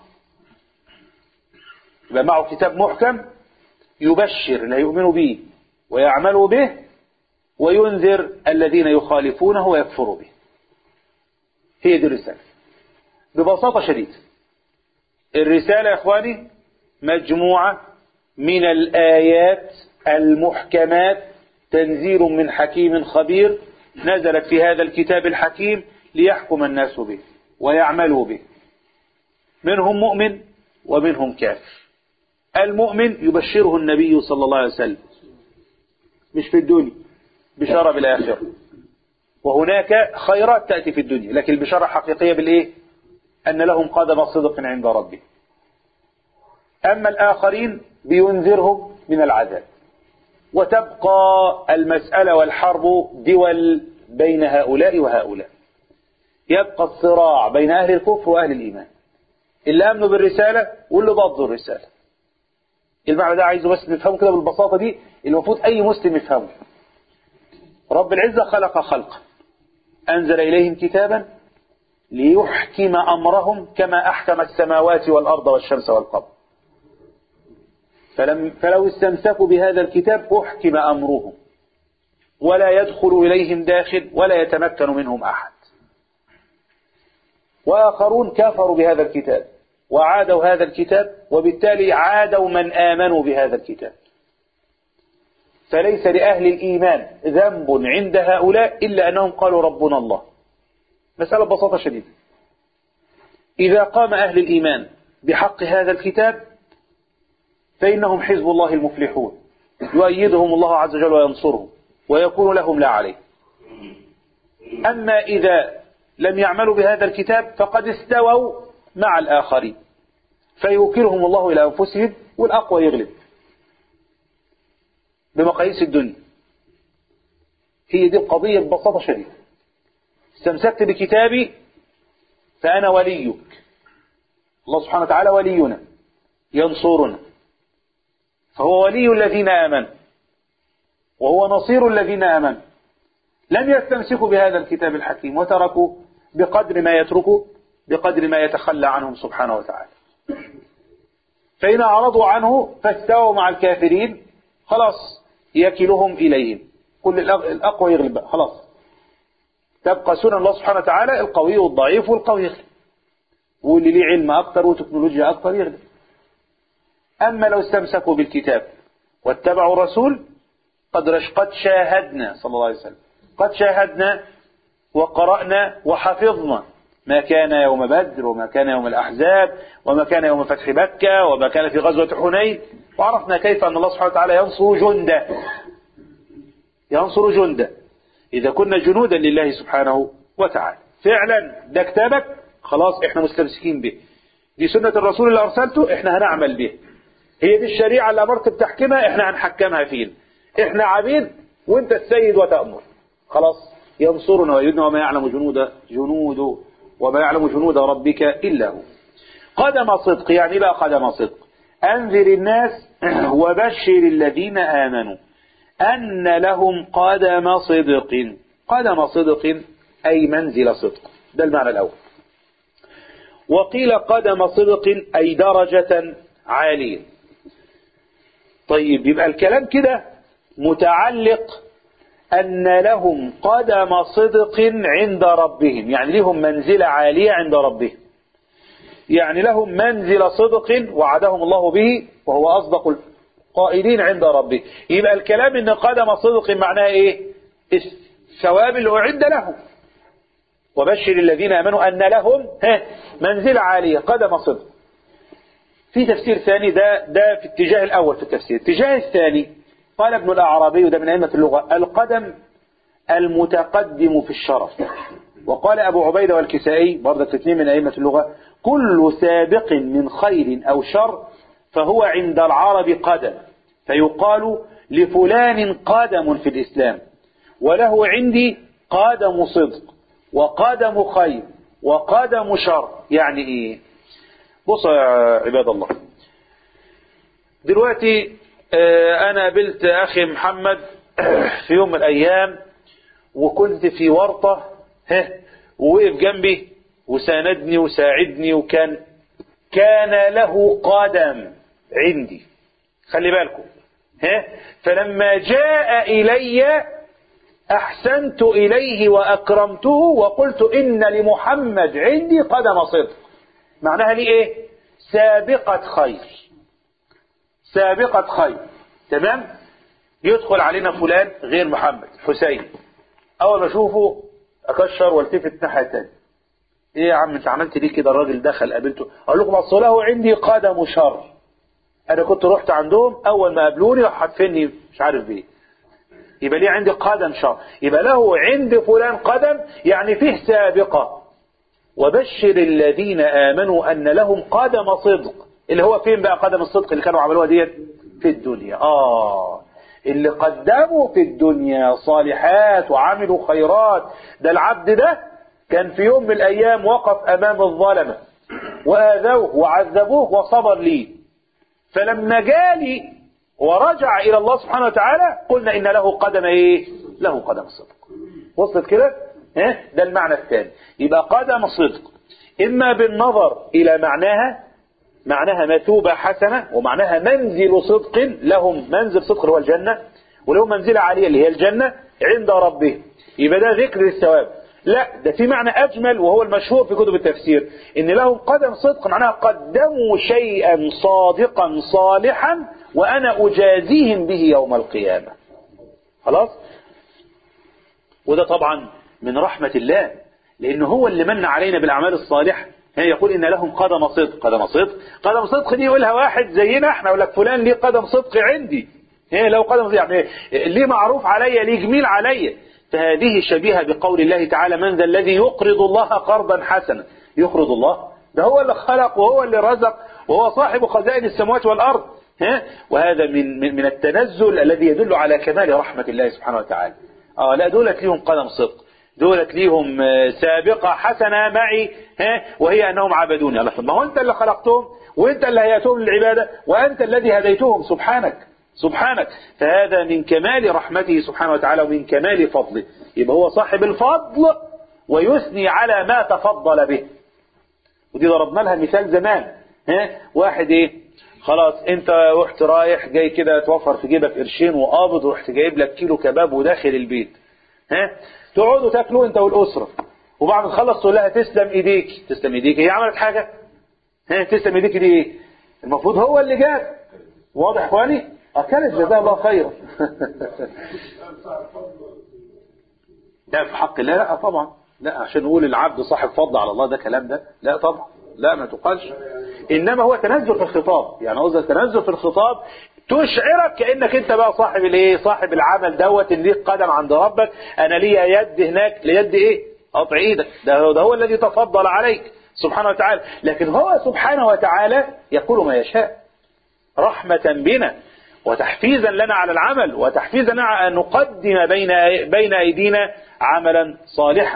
يبقى معه كتاب محكم يبشر اللي يؤمنوا به ويعملوا به وينذر الذين يخالفونه ويكفروا به هي دي الرسالة ببساطة شديدة الرسالة يا إخواني مجموعة من الآيات المحكمات تنزيل من حكيم خبير نزلت في هذا الكتاب الحكيم ليحكم الناس به ويعملوا به منهم مؤمن ومنهم كافر المؤمن يبشره النبي صلى الله عليه وسلم مش في الدنيا بشارة بالآخرة وهناك خيرات تأتي في الدنيا لكن البشارة حقيقية بالإيه أن لهم قدم صدق عند ربهم أما الآخرين بينذرهم من العذاب وتبقى المسألة والحرب دول بين هؤلاء وهؤلاء يبقى الصراع بين أهل الكفر وأهل الإيمان اللي آمنوا بالرسالة واللي ضدوا الرسالة المعنى ده عايزه بس نفهمه كده بالبساطة دي المفروض أي مسلم يفهمه رب العزة خلق خلقا أنزل إليهم كتابا ليحكم أمرهم كما أحكم السماوات والأرض والشمس والقمر فلم فلو استمسكوا بهذا الكتاب أحكم أمرهم ولا يدخل إليهم داخل ولا يتمكن منهم أحد وآخرون كفروا بهذا الكتاب وعادوا هذا الكتاب وبالتالي عادوا من آمنوا بهذا الكتاب فليس لأهل الإيمان ذنب عند هؤلاء إلا أنهم قالوا ربنا الله مسألة ببساطة شديدة إذا قام أهل الإيمان بحق هذا الكتاب فإنهم حزب الله المفلحون يؤيدهم الله عز وجل وينصرهم ويكون لهم لا عليه أما إذا لم يعملوا بهذا الكتاب فقد استووا مع الآخرين فيوكلهم الله إلى أنفسهم والأقوى يغلب بمقاييس الدنيا هي دي القضية ببساطة شديدة استمسكت بكتابي فأنا وليك الله سبحانه وتعالى ولينا ينصرنا فهو ولي الذين آمنوا وهو نصير الذين آمنوا لم يستمسكوا بهذا الكتاب الحكيم وتركوا بقدر ما يتركوا بقدر ما يتخلى عنهم سبحانه وتعالى فإن أعرضوا عنه فاستووا مع الكافرين خلاص يكلهم إليهم كل الأقوى يغلب بقى خلاص تبقى سنن الله سبحانه وتعالى القوي والضعيف والقوي يغلب واللي ليه علم أكتر وتكنولوجيا أكتر يغلب أما لو استمسكوا بالكتاب واتبعوا الرسول قد رش قد شاهدنا صلى الله عليه وسلم قد شاهدنا وقرأنا وحفظنا ما كان يوم بدر وما كان يوم الأحزاب وما كان يوم فتح مكة وما كان في غزوة حنين وعرفنا كيف أن الله سبحانه وتعالى ينصر جنده ينصر جنده إذا كنا جنودا لله سبحانه وتعالى فعلا ده كتابك خلاص احنا مستمسكين به دي سنة الرسول اللي أرسلته احنا هنعمل به هي دي الشريعة اللي أمرت بتحكيمها احنا هنحكمها فينا احنا عبيد وانت السيد وتأمر خلاص ينصرنا ويدنا وما يعلم جنود جنود وما يعلم جنود ربك إلا هو قدم صدق يعني بقى قدم صدق أنذر الناس وبشر الذين آمنوا أن لهم قدم صدق قدم صدق أي منزل صدق ده المعنى الأول وقيل قدم صدق أي درجة عالية طيب يبقى الكلام كده متعلق أن لهم قدم صدق عند ربهم يعني لهم منزلة عالية عند ربهم يعني لهم منزل صدق وعدهم الله به وهو أصدق القائلين عند ربه يبقى الكلام ان قدم صدق معناه ايه الثواب اللي أعد لهم وبشر الذين آمنوا أن لهم منزلة عالية قدم صدق في تفسير ثاني ده ده في الاتجاه الأول في التفسير الاتجاه الثاني قال ابن الأعرابي وده من أئمة اللغة القدم المتقدم في الشرف وقال أبو عبيدة والكسائي برضه الاثنين من أئمة اللغة كل سابق من خير أو شر فهو عند العرب قدم فيقال لفلان قدم في الإسلام وله عندي قدم صدق وقدم خير وقدم شر يعني إيه بصوا يا عباد الله دلوقتي أنا قابلت أخي محمد في يوم من الأيام وكنت في ورطة ووقف جنبي وساندني وساعدني وكان كان له قدم عندي خلي بالكم ها فلما جاء إلي أحسنت إليه وأكرمته وقلت إن لمحمد عندي قدم صدق معناها لي إيه سابقة خير سابقة خير تمام يدخل علينا فلان غير محمد حسين أول ما أشوفه أكشر والتفت ناحية تاني إيه يا عم أنت عملت ليه كده الراجل دخل قابلته أقول لكم أصل له عندي قدم شر أنا كنت رحت عندهم أول ما قابلوني حفني مش عارف بيه يبقى ليه عندي قدم شر يبقى له عند فلان قدم يعني فيه سابقة وبشر الذين آمنوا أن لهم قدم صدق اللي هو فين بقى قدم الصدق اللي كانوا عملوها ديت في الدنيا آه اللي قدموا في الدنيا صالحات وعملوا خيرات ده العبد ده كان في يوم من الأيام وقف أمام الظلمة وآذوه وعذبوه وصبر ليه فلما جالي ورجع إلى الله سبحانه وتعالى قلنا إن له قدم إيه له قدم صدق وصلت كده ها ده المعنى الثاني يبقى قدم صدق إما بالنظر إلى معناها معناها مثوبة حسنة ومعناها منزل صدق لهم منزل صدق هو الجنة ولهم منزلة عالية اللي هي الجنة عند ربهم يبقى ده ذكر للثواب لا ده في معنى أجمل وهو المشهور في كتب التفسير إن لهم قدم صدق معناها قدموا شيئا صادقا صالحا وأنا أجازيهم به يوم القيامة خلاص وده طبعا من رحمة الله لأنه هو اللي من علينا بالأعمال الصالحة هي يقول إن لهم قدم صدق قدم صدق قدم صدق دي يقولها واحد زينا احنا يقول لك فلان ليه قدم صدق عندي هي لو قدم صدق يعني ليه معروف عليا ليه جميل عليا فهذه شبيهة بقول الله تعالى من ذا الذي يقرض الله قرضا حسنا يقرض الله ده هو اللي خلق وهو اللي رزق وهو صاحب خزائن السماوات والأرض ها وهذا من من من التنزل الذي يدل على كمال رحمة الله سبحانه وتعالى اه لا دولت ليهم قدم صدق دولت ليهم سابقة حسنة معي ها وهي أنهم عبدوني الله ما هو أنت اللي خلقتهم وأنت اللي هيأتهم للعبادة وأنت الذي هديتهم سبحانك سبحانك فهذا من كمال رحمته سبحانه وتعالى ومن كمال فضله يبقى هو صاحب الفضل ويثني على ما تفضل به ودي ضربنا لها مثال زمان ها واحد ايه خلاص انت رحت رايح جاي كده توفر في جيبك قرشين وقابض ورحت جايب لك كيلو كباب وداخل البيت ها تقعدوا تاكلوا انت والاسره وبعد ما تخلص تقول لها تسلم ايديك تسلم ايديك هي عملت حاجه ها تسلم ايديك دي ايه المفروض هو اللي جاب واضح يا اخواني اكلت جزاه الله خيرا لا في حق الله لا طبعا لا عشان نقول العبد صاحب فضل على الله ده كلام ده لا طبعا لا ما تقالش انما هو تنزل في الخطاب يعني قصدي تنزل في الخطاب تشعرك كانك انت بقى صاحب الايه صاحب العمل دوت اللي ليك قدم عند ربك انا ليا يد هناك ليد ايه قطع ايدك ده هو, ده هو الذي تفضل عليك سبحانه وتعالى لكن هو سبحانه وتعالى يقول ما يشاء رحمة بنا وتحفيزا لنا على العمل وتحفيزا لنا أن نقدم بين بين أيدينا عملا صالحا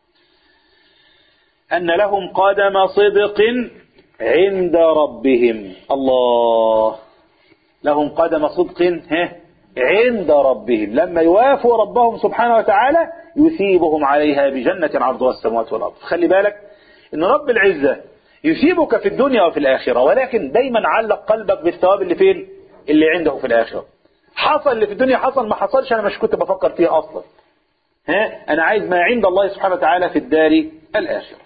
أن لهم قدم صدق عند ربهم الله لهم قدم صدق ها عند ربهم لما يوافوا ربهم سبحانه وتعالى يثيبهم عليها بجنة عرضها السماوات والأرض خلي بالك إن رب العزة يثيبك في الدنيا وفي الآخرة ولكن دايما علق قلبك بالثواب اللي فين اللي عنده في الآخرة حصل اللي في الدنيا حصل ما حصلش أنا مش كنت بفكر فيه أصلا ها أنا عايز ما عند الله سبحانه وتعالى في الدار الآخرة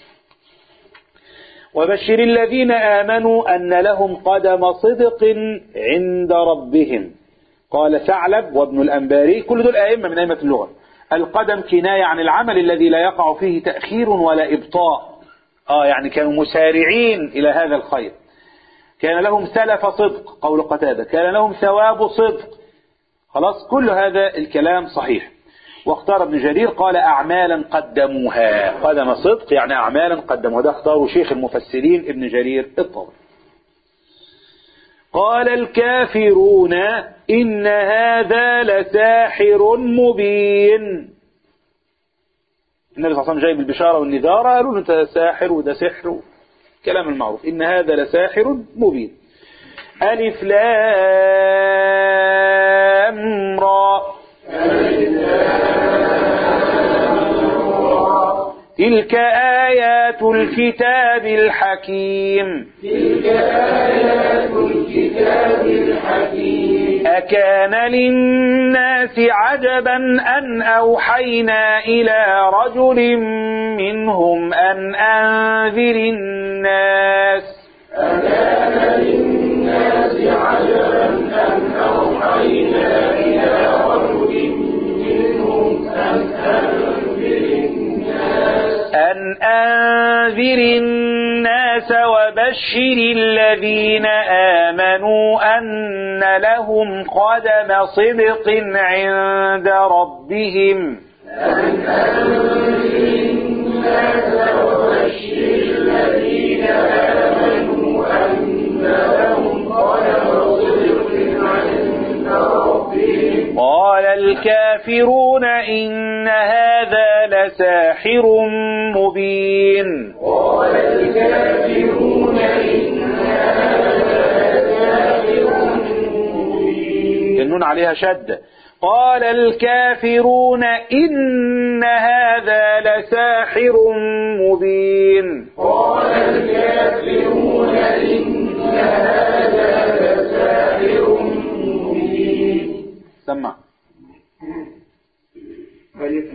وبشر الذين آمنوا أن لهم قدم صدق عند ربهم قال ثعلب وابن الأنباري كل دول أئمة من أئمة اللغة القدم كناية عن العمل الذي لا يقع فيه تأخير ولا إبطاء آه يعني كانوا مسارعين إلى هذا الخير كان لهم سلف صدق قول قتادة كان لهم ثواب صدق خلاص كل هذا الكلام صحيح واختار ابن جرير قال أعمالا قدموها قدم صدق يعني أعمالا قدموها ده اختاره شيخ المفسرين ابن جرير الطبري قال الكافرون إن هذا لساحر مبين النبي صلى الله عليه وسلم جايب البشارة والنذارة قالوا له انت ساحر وده سحر كلام المعروف إن هذا لساحر مبين ألف لام را تلك آيات الكتاب الحكيم تلك آيات الكتاب الحكيم أكان للناس عجبا أن أوحينا إلى رجل منهم أن أنذر الناس أكان للناس عجبا أن أوحينا إلى رجل منهم أن أنذر الناس أن أنذر الناس وبشر الذين آمنوا أن لهم قدم صدق عند ربهم أن أنذر الناس وبشر الذين آمنوا أن لهم قدم صدق عند ربهم قال الكافرون إن هذا لساحر مبين قال الكافرون إن هذا لساحر مبين النون عليها شدة قال الكافرون إن هذا لساحر مبين قال الكافرون إن هذا لساحر مبين سمع ألف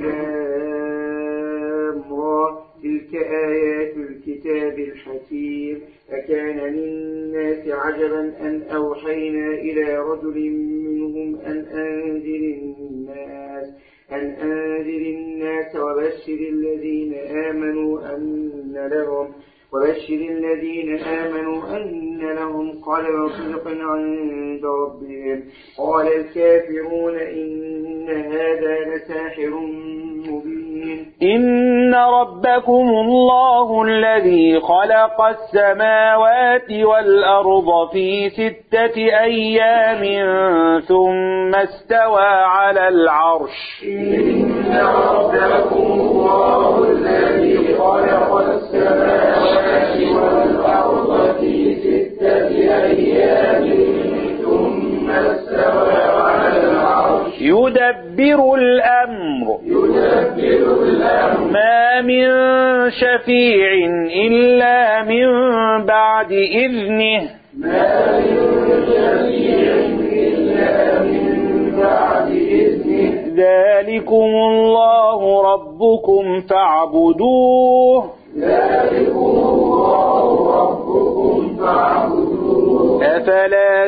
لام را تلك آيات الكتاب الحكيم أكان للناس عجبا أن أوحينا إلى رجل منهم أن أنذر الناس أن أنذر الناس وبشر الذين آمنوا أن لهم وبشر الذين آمنوا أن لهم قلب صدق عند ربهم قال الكافرون إن هذا لساحر مبين إن ربكم الله الذي خلق السماوات والأرض في ستة أيام ثم استوى على العرش إن ربكم الله الذي خلق السماوات والأرض في ستة أيام ثم استوى على العرش يدبر الأمر يدبر الأمر ما من شفيع إلا من بعد إذنه ما من شفيع إلا من بعد إذنه ذلكم الله ربكم فاعبدوه ذلكم الله ربكم فاعبدوه أفلا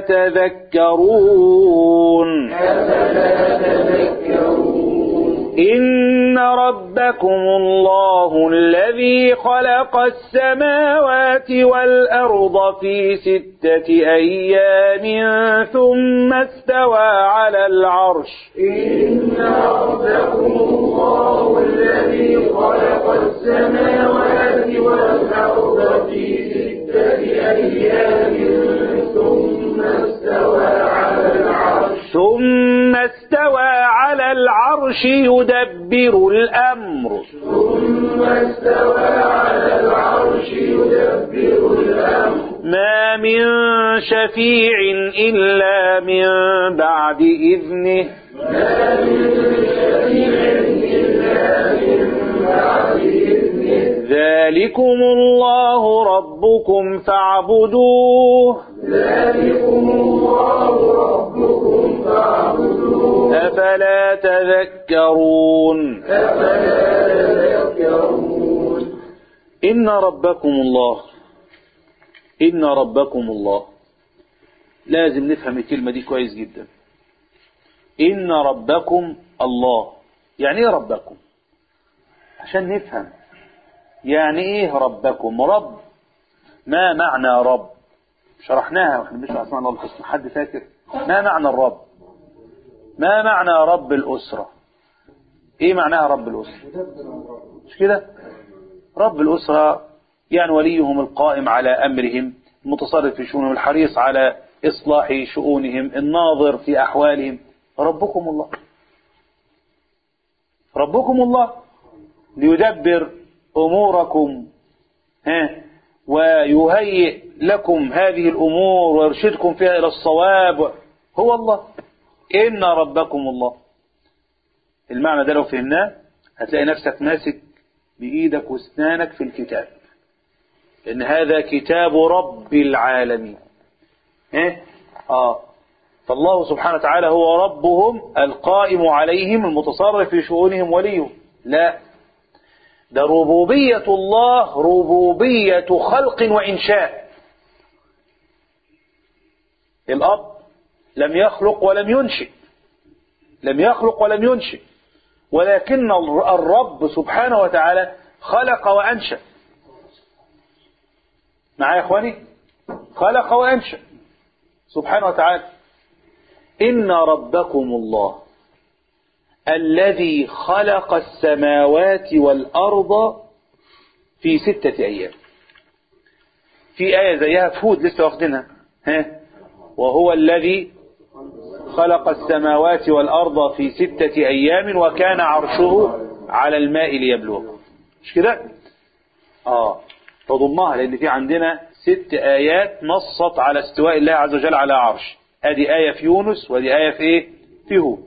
تذكرون أفلا تذكرون إن ربكم الله الذي خلق السماوات والأرض في ستة أيام ثم استوى على العرش إن ربكم الله الذي خلق السماوات والأرض في ستة أيام ثم استوى على العرش ثم استوى على العرش يدبر الأمر ثم استوى على العرش يدبر الأمر ما من شفيع إلا من بعد إذنه ما من شفيع إلا من بعد إذنه ذلكم الله ربكم فاعبدوه ذلكم الله ربكم فاعبدوه أفلا تذكرون أفلا تذكرون إن ربكم الله إن ربكم الله لازم نفهم الكلمة دي كويس جدا إن ربكم الله يعني إيه ربكم عشان نفهم يعني إيه ربكم رب ما معنى رب شرحناها واحنا بنشرح اسماء الله الحسنى حد فاكر ما معنى الرب ما معنى رب الأسرة ايه معناها رب الأسرة مش كده رب الأسرة يعني وليهم القائم على أمرهم المتصرف في شؤونهم الحريص على إصلاح شؤونهم الناظر في أحوالهم ربكم الله ربكم الله ليدبر أموركم ها ويهيئ لكم هذه الأمور ويرشدكم فيها إلى الصواب هو الله إن ربكم الله المعنى ده لو فهمناه هتلاقي نفسك ماسك بإيدك واسنانك في الكتاب لأن هذا كتاب رب العالمين إيه؟ آه فالله سبحانه وتعالى هو ربهم القائم عليهم المتصرف في شؤونهم وليهم لا ده ربوبية الله ربوبية خلق وإنشاء الأب لم يخلق ولم ينشئ لم يخلق ولم ينشئ ولكن الرب سبحانه وتعالى خلق وأنشأ معايا يا إخواني خلق وأنشأ سبحانه وتعالى إن ربكم الله الذي خلق السماوات والأرض في ستة أيام في آية زيها في هود لسه واخدينها ها وهو الذي خلق السماوات والأرض في ستة أيام وكان عرشه على الماء ليبلوكم مش كده آه تضمها لأن في عندنا ست آيات نصت على استواء الله عز وجل على عرش ادي آية في يونس ودي آية في ايه في هود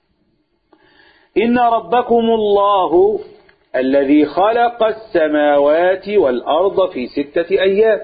إن ربكم الله الذي خلق السماوات والأرض في ستة أيام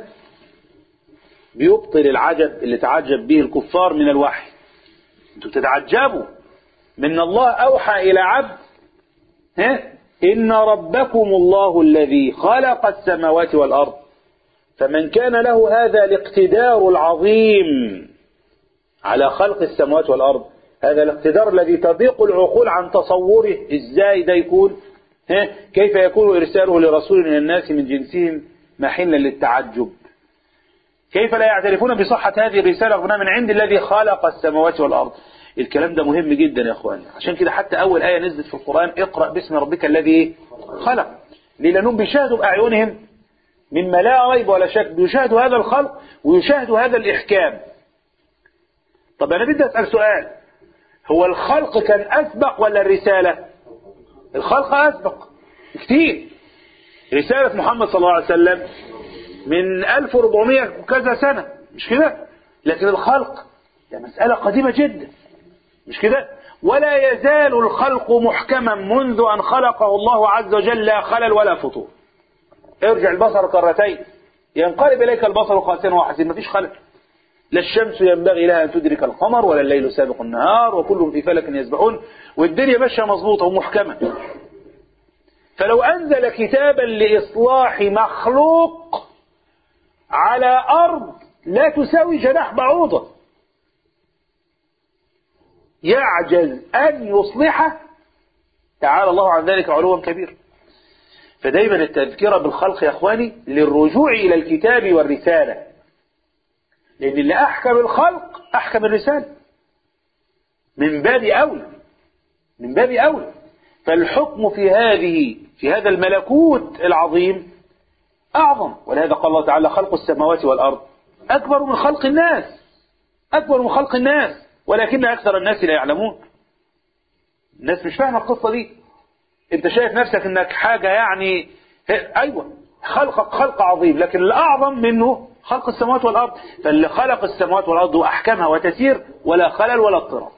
بيبطل العجب اللي تعجب به الكفار من الوحي انتوا تتعجبوا من الله أوحى إلى عبد ها إن ربكم الله الذي خلق السماوات والأرض فمن كان له هذا الاقتدار العظيم على خلق السماوات والأرض هذا الاقتدار الذي تضيق العقول عن تصوره ازاي ده يكون ها كيف يكون إرساله لرسول من الناس من جنسهم محلا للتعجب كيف لا يعترفون بصحة هذه الرسالة رغم من عند الذي خلق السماوات والأرض الكلام ده مهم جدا يا اخواني عشان كده حتى أول آية نزلت في القرآن اقرأ باسم ربك الذي خلق ليه لأنهم بيشاهدوا بأعينهم مما لا ريب ولا شك بيشاهدوا هذا الخلق ويشاهدوا هذا الإحكام طب أنا بدي أسأل سؤال هو الخلق كان أسبق ولا الرسالة الخلق أسبق كتير رسالة محمد صلى الله عليه وسلم من 1400 وكذا سنة مش كده لكن الخلق ده مسألة قديمة جدا مش كده ولا يزال الخلق محكما منذ أن خلقه الله عز وجل لا خلل ولا فطور ارجع البصر كرتين ينقلب إليك البصر خاسئا وحسين مفيش خلل لا الشمس ينبغي لها أن تدرك القمر ولا الليل سابق النهار وكلهم في فلك يسبحون والدنيا ماشية مظبوطة ومحكمة فلو أنزل كتابا لإصلاح مخلوق على أرض لا تساوي جناح بعوضة يعجز أن يصلحه تعالى الله عن ذلك علوا كبيرا فدايما التذكرة بالخلق يا أخواني للرجوع إلى الكتاب والرسالة لأن اللي أحكم الخلق أحكم الرسالة من باب أولى من باب أولى فالحكم في هذه في هذا الملكوت العظيم أعظم ولهذا قال الله تعالى خلق السماوات والأرض أكبر من خلق الناس أكبر من خلق الناس ولكن أكثر الناس لا يعلمون الناس مش فاهمة القصة دي أنت شايف نفسك أنك حاجة يعني أيوة خلقك خلق عظيم لكن الأعظم منه خلق السماوات والأرض فاللي خلق السماوات والأرض وأحكامها وتسير ولا خلل ولا اضطراب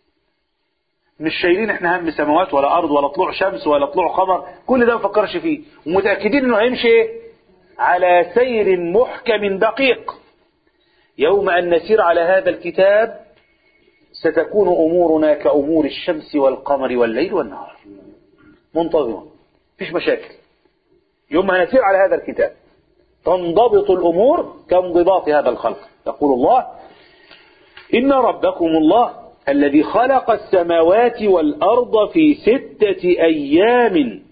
مش شايلين احنا هم سماوات ولا أرض ولا طلوع شمس ولا طلوع قمر كل ده ما فكرش فيه ومتأكدين انه هيمشي ايه على سير محكم دقيق يوم أن نسير على هذا الكتاب ستكون أمورنا كأمور الشمس والقمر والليل والنهار منتظمة فيش مشاكل يوم ما نسير على هذا الكتاب تنضبط الأمور كانضباط هذا الخلق يقول الله إن ربكم الله الذي خلق السماوات والأرض في ستة أيام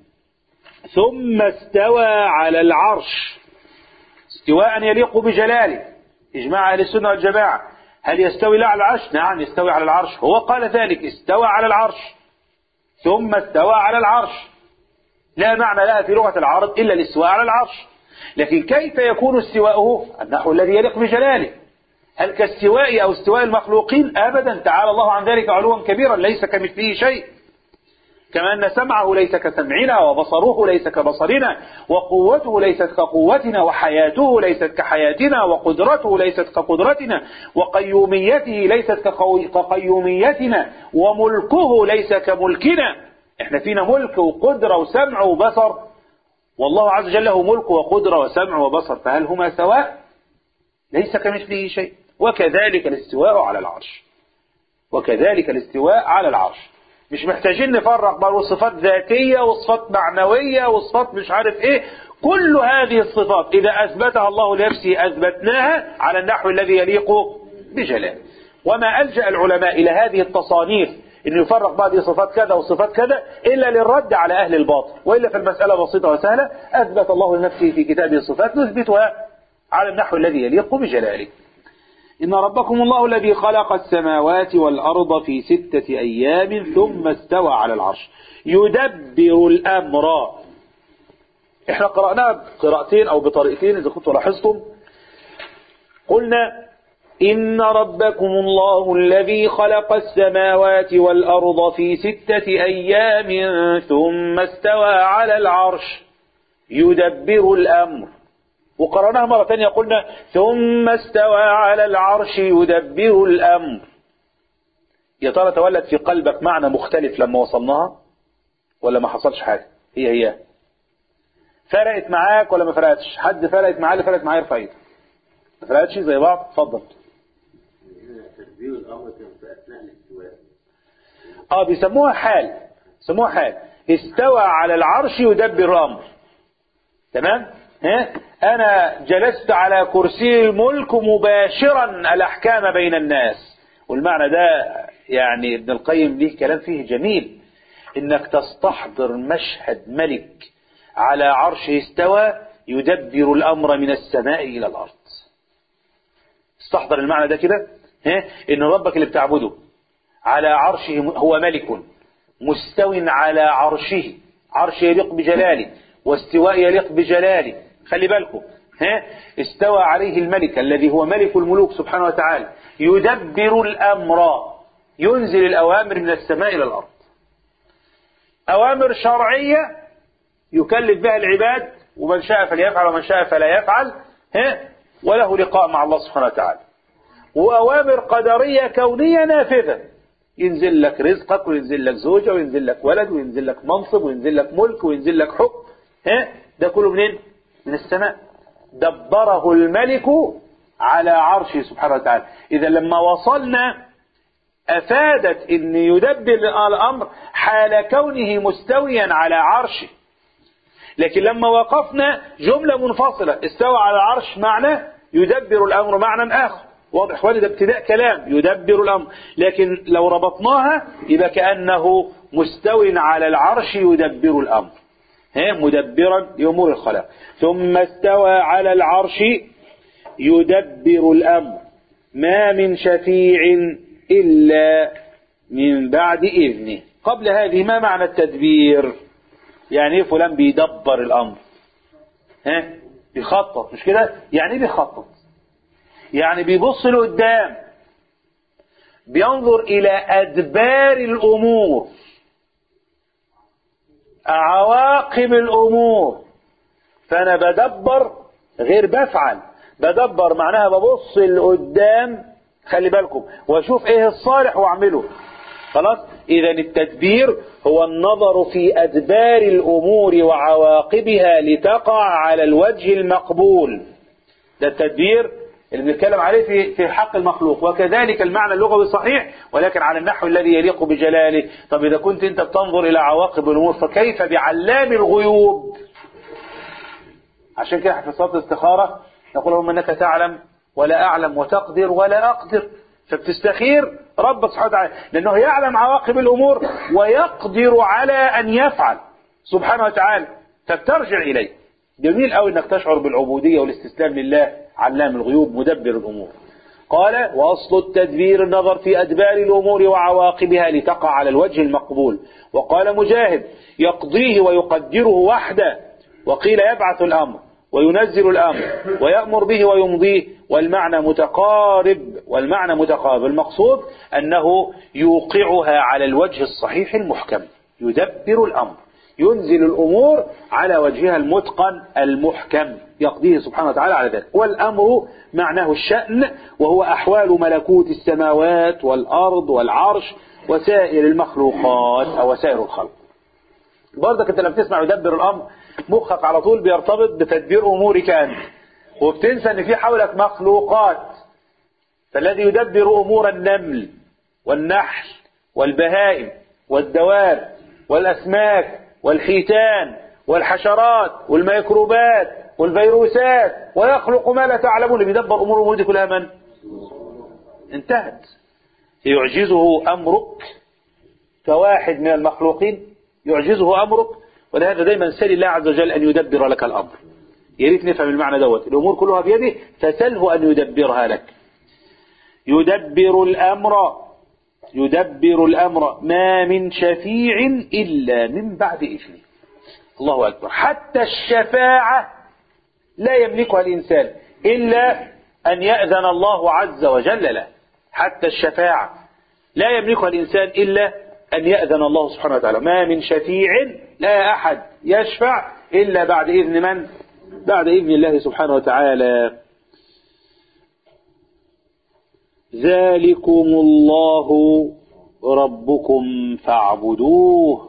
ثم استوى على العرش استواء يليق بجلاله إجماع أهل السنة والجماعة هل يستوي لا على العرش نعم يستوي على العرش هو قال ذلك استوى على العرش ثم استوى على العرش لا معنى لها في لغة العرب إلا الاستواء على العرش لكن كيف يكون استواؤه النحو الذي يليق بجلاله هل كاستواء أو استواء المخلوقين أبدا تعالى الله عن ذلك علوا كبيرا ليس كمثله شيء كما أن سمعه ليس كسمعنا وبصره ليس كبصرنا وقوته ليست كقوتنا وحياته ليست كحياتنا وقدرته ليست كقدرتنا وقيوميته ليست كقيوميتنا وملكه ليس كملكنا احنا فينا ملك وقدرة وسمع وبصر والله عز وجل له ملك وقدرة وسمع وبصر فهل هما سواء ليس كمثله شيء وكذلك الاستواء على العرش وكذلك الاستواء على العرش مش محتاجين نفرق بقى صفات ذاتية وصفات معنوية وصفات مش عارف ايه كل هذه الصفات إذا أثبتها الله لنفسه أثبتناها على النحو الذي يليق بجلاله وما ألجأ العلماء إلى هذه التصانيف أن يفرق بعض صفات كذا وصفات كذا إلا للرد على أهل الباطل وإلا في المسألة بسيطة وسهلة أثبت الله لنفسه في كتابه الصفات نثبتها على النحو الذي يليق بجلاله إن ربكم الله الذي خلق السماوات والأرض في ستة أيام ثم استوى على العرش يدبر الأمر احنا قرأناها بقراءتين أو بطريقتين إذا كنتم لاحظتم قلنا إن ربكم الله الذي خلق السماوات والأرض في ستة أيام ثم استوى على العرش يدبر الأمر وقرأناها مرة ثانية قلنا ثم استوى على العرش يدبر الأمر يا ترى تولد في قلبك معنى مختلف لما وصلناها ولا ما حصلش حاجة هي هي فرقت معاك ولا ما فرقتش حد فرقت معاه اللي فرقت معاه يرفع ايده ما فرقتش زي بعض اتفضل تدبير الامر كان في اثناء الاستواء اه بيسموها حال بيسموها حال استوى على العرش يدبر الامر تمام ها انا جلست على كرسي الملك مباشرا الاحكام بين الناس والمعنى ده يعني ابن القيم ليه كلام فيه جميل انك تستحضر مشهد ملك على عرشه استوى يدبر الامر من السماء الى الارض استحضر المعنى ده كده ها ان ربك اللي بتعبده على عرشه هو ملك مستو على عرشه عرش يليق بجلاله واستواء يليق بجلاله خلي بالكم ها استوى عليه الملك الذي هو ملك الملوك سبحانه وتعالى يدبر الامر ينزل الاوامر من السماء الى الارض اوامر شرعيه يكلف بها العباد ومن شاء فليفعل ومن شاء فلا يفعل ها وله لقاء مع الله سبحانه وتعالى وأوامر قدرية كونية نافذة ينزل لك رزقك وينزل لك زوجة وينزل لك ولد وينزل لك منصب وينزل لك ملك وينزل لك حكم ها ده كله منين من السماء دبره الملك على عرشه سبحانه وتعالى إذا لما وصلنا أفادت أن يدبر الأمر حال كونه مستويا على عرشه لكن لما وقفنا جملة منفصلة استوى على العرش معنى يدبر الأمر معنى آخر واضح اخواني ده ابتداء كلام يدبر الأمر لكن لو ربطناها يبقى كأنه مستو على العرش يدبر الأمر ها مدبرا لأمور الخلق ثم استوى على العرش يدبر الأمر ما من شفيع إلا من بعد إذنه قبل هذه ما معنى التدبير يعني ايه فلان بيدبر الأمر ها بيخطط مش كده يعني ايه بيخطط يعني بيبص لقدام بينظر إلى أدبار الأمور عواقب الأمور فأنا بدبر غير بفعل بدبر معناها ببص لقدام خلي بالكم واشوف ايه الصالح واعمله خلاص اذا التدبير هو النظر في ادبار الامور وعواقبها لتقع على الوجه المقبول ده التدبير اللي بنتكلم عليه في في حق المخلوق وكذلك المعنى اللغوي صحيح ولكن على النحو الذي يليق بجلاله طب اذا كنت انت بتنظر الى عواقب الامور فكيف بعلام الغيوب عشان كده في صلاه الاستخاره نقول اللهم انك تعلم ولا اعلم وتقدر ولا اقدر فبتستخير رب سبحانه وتعالى لانه يعلم عواقب الامور ويقدر على ان يفعل سبحانه وتعالى فبترجع اليه جميل قوي انك تشعر بالعبوديه والاستسلام لله علام الغيوب مدبر الامور قال واصل التدبير النظر في ادبار الامور وعواقبها لتقع على الوجه المقبول وقال مجاهد يقضيه ويقدره وحده وقيل يبعث الامر وينزل الأمر ويأمر به ويمضيه والمعنى متقارب والمعنى متقارب المقصود أنه يوقعها على الوجه الصحيح المحكم يدبر الأمر ينزل الأمور على وجهها المتقن المحكم يقضيه سبحانه وتعالى على ذلك والأمر معناه الشأن وهو أحوال ملكوت السماوات والأرض والعرش وسائر المخلوقات أو وسائر الخلق برضك انت لما تسمع يدبر الامر مخك على طول بيرتبط بتدبير امورك انت وبتنسى ان في حولك مخلوقات فالذي يدبر امور النمل والنحل والبهائم والدواب والاسماك والحيتان والحشرات والميكروبات والفيروسات ويخلق ما لا تعلمون اللي بيدبر امور الامور دي كلها من انتهت يعجزه امرك كواحد من المخلوقين يعجزه أمرك ولهذا دايما سل الله عز وجل أن يدبر لك الأمر يا ريت نفهم المعنى دوت الأمور كلها بيده فسله أن يدبرها لك يدبر الأمر يدبر الأمر ما من شفيع إلا من بعد إذنه الله أكبر حتى الشفاعة لا يملكها الإنسان إلا أن يأذن الله عز وجل له حتى الشفاعة لا يملكها الإنسان إلا أن يأذن الله سبحانه وتعالى ما من شفيع لا أحد يشفع إلا بعد إذن من بعد إذن الله سبحانه وتعالى ذلكم الله ربكم فاعبدوه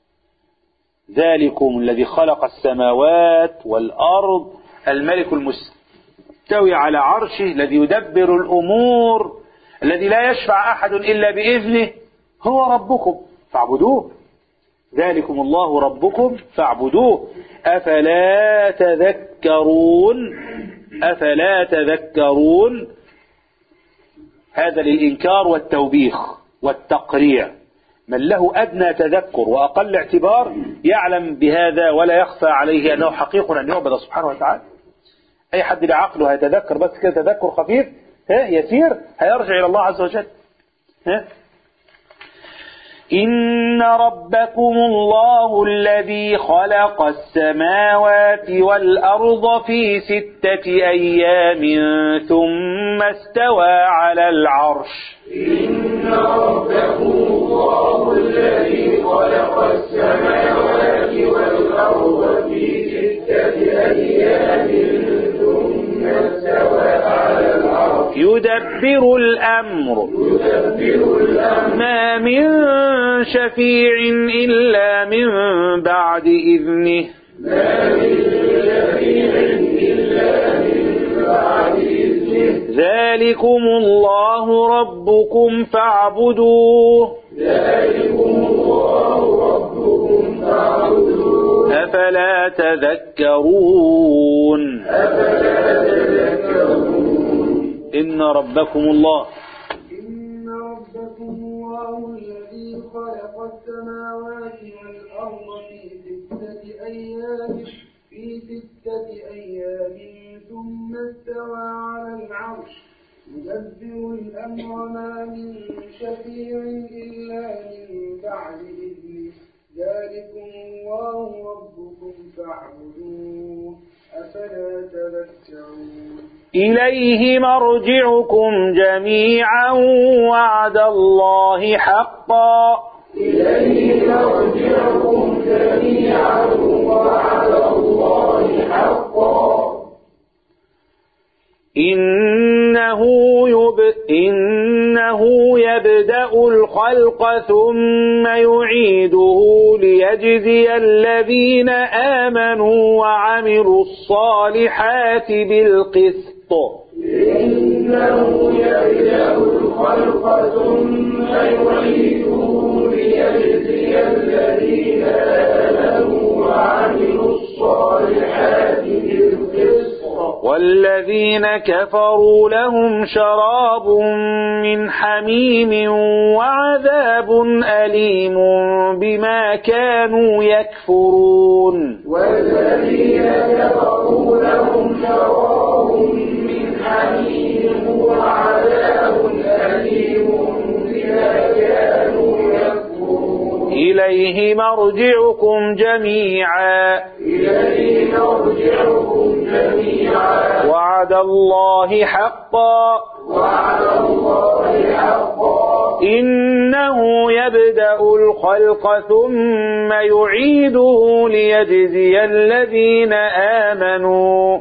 ذلكم الذي خلق السماوات والأرض الملك المستوي على عرشه الذي يدبر الأمور الذي لا يشفع أحد إلا بإذنه هو ربكم فاعبدوه ذلكم الله ربكم فاعبدوه أفلا تذكرون أفلا تذكرون هذا للإنكار والتوبيخ والتقريع من له أدنى تذكر وأقل اعتبار يعلم بهذا ولا يخفى عليه أنه حقيق أن يعبد سبحانه وتعالى أي حد بعقله هيتذكر بس كده تذكر خفيف ها يسير هيرجع إلى الله عز وجل ها إن ربكم الله الذي خلق السماوات والأرض في ستة أيام ثم استوى على العرش إن ربكم الله الذي خلق السماوات والأرض في ستة أيام ثم استوى على العرش يدبر الأمر يدبر الأمر ما من شفيع إلا من بعد إذنه ذلكم الله ربكم فاعبدوه أفلا تذكرون إن ربكم الله إن ربكم الله الذي خلق السماوات والأرض في ستة أيام في ستة أيام ثم استوى على العرش يدبر الأمر ما من شفيع إلا من بعد إذنه ذلكم الله ربكم فاعبدوه أفلا تذكرون إليه مرجعكم جميعا وعد الله حقا إليه مرجعكم جميعا وعد الله حقا إنه, يب... إنه يبدأ الخلق ثم يعيده ليجزي الذين آمنوا وعملوا الصالحات بالقسط إنه يبدأ الخلق ثم يعيده ليجزي الذين آمنوا وعملوا الصالحات بالقسط والذين كفروا لهم شراب من حميم وعذاب أليم بما كانوا يكفرون والذين كفروا لهم شراب من حميم وعذاب أليم بما كانوا يكفرون إليه مرجعكم جميعا إليه مرجعكم جميعا وعد الله حقا وعد الله حقا إنه يبدأ الخلق ثم يعيده ليجزي الذين آمنوا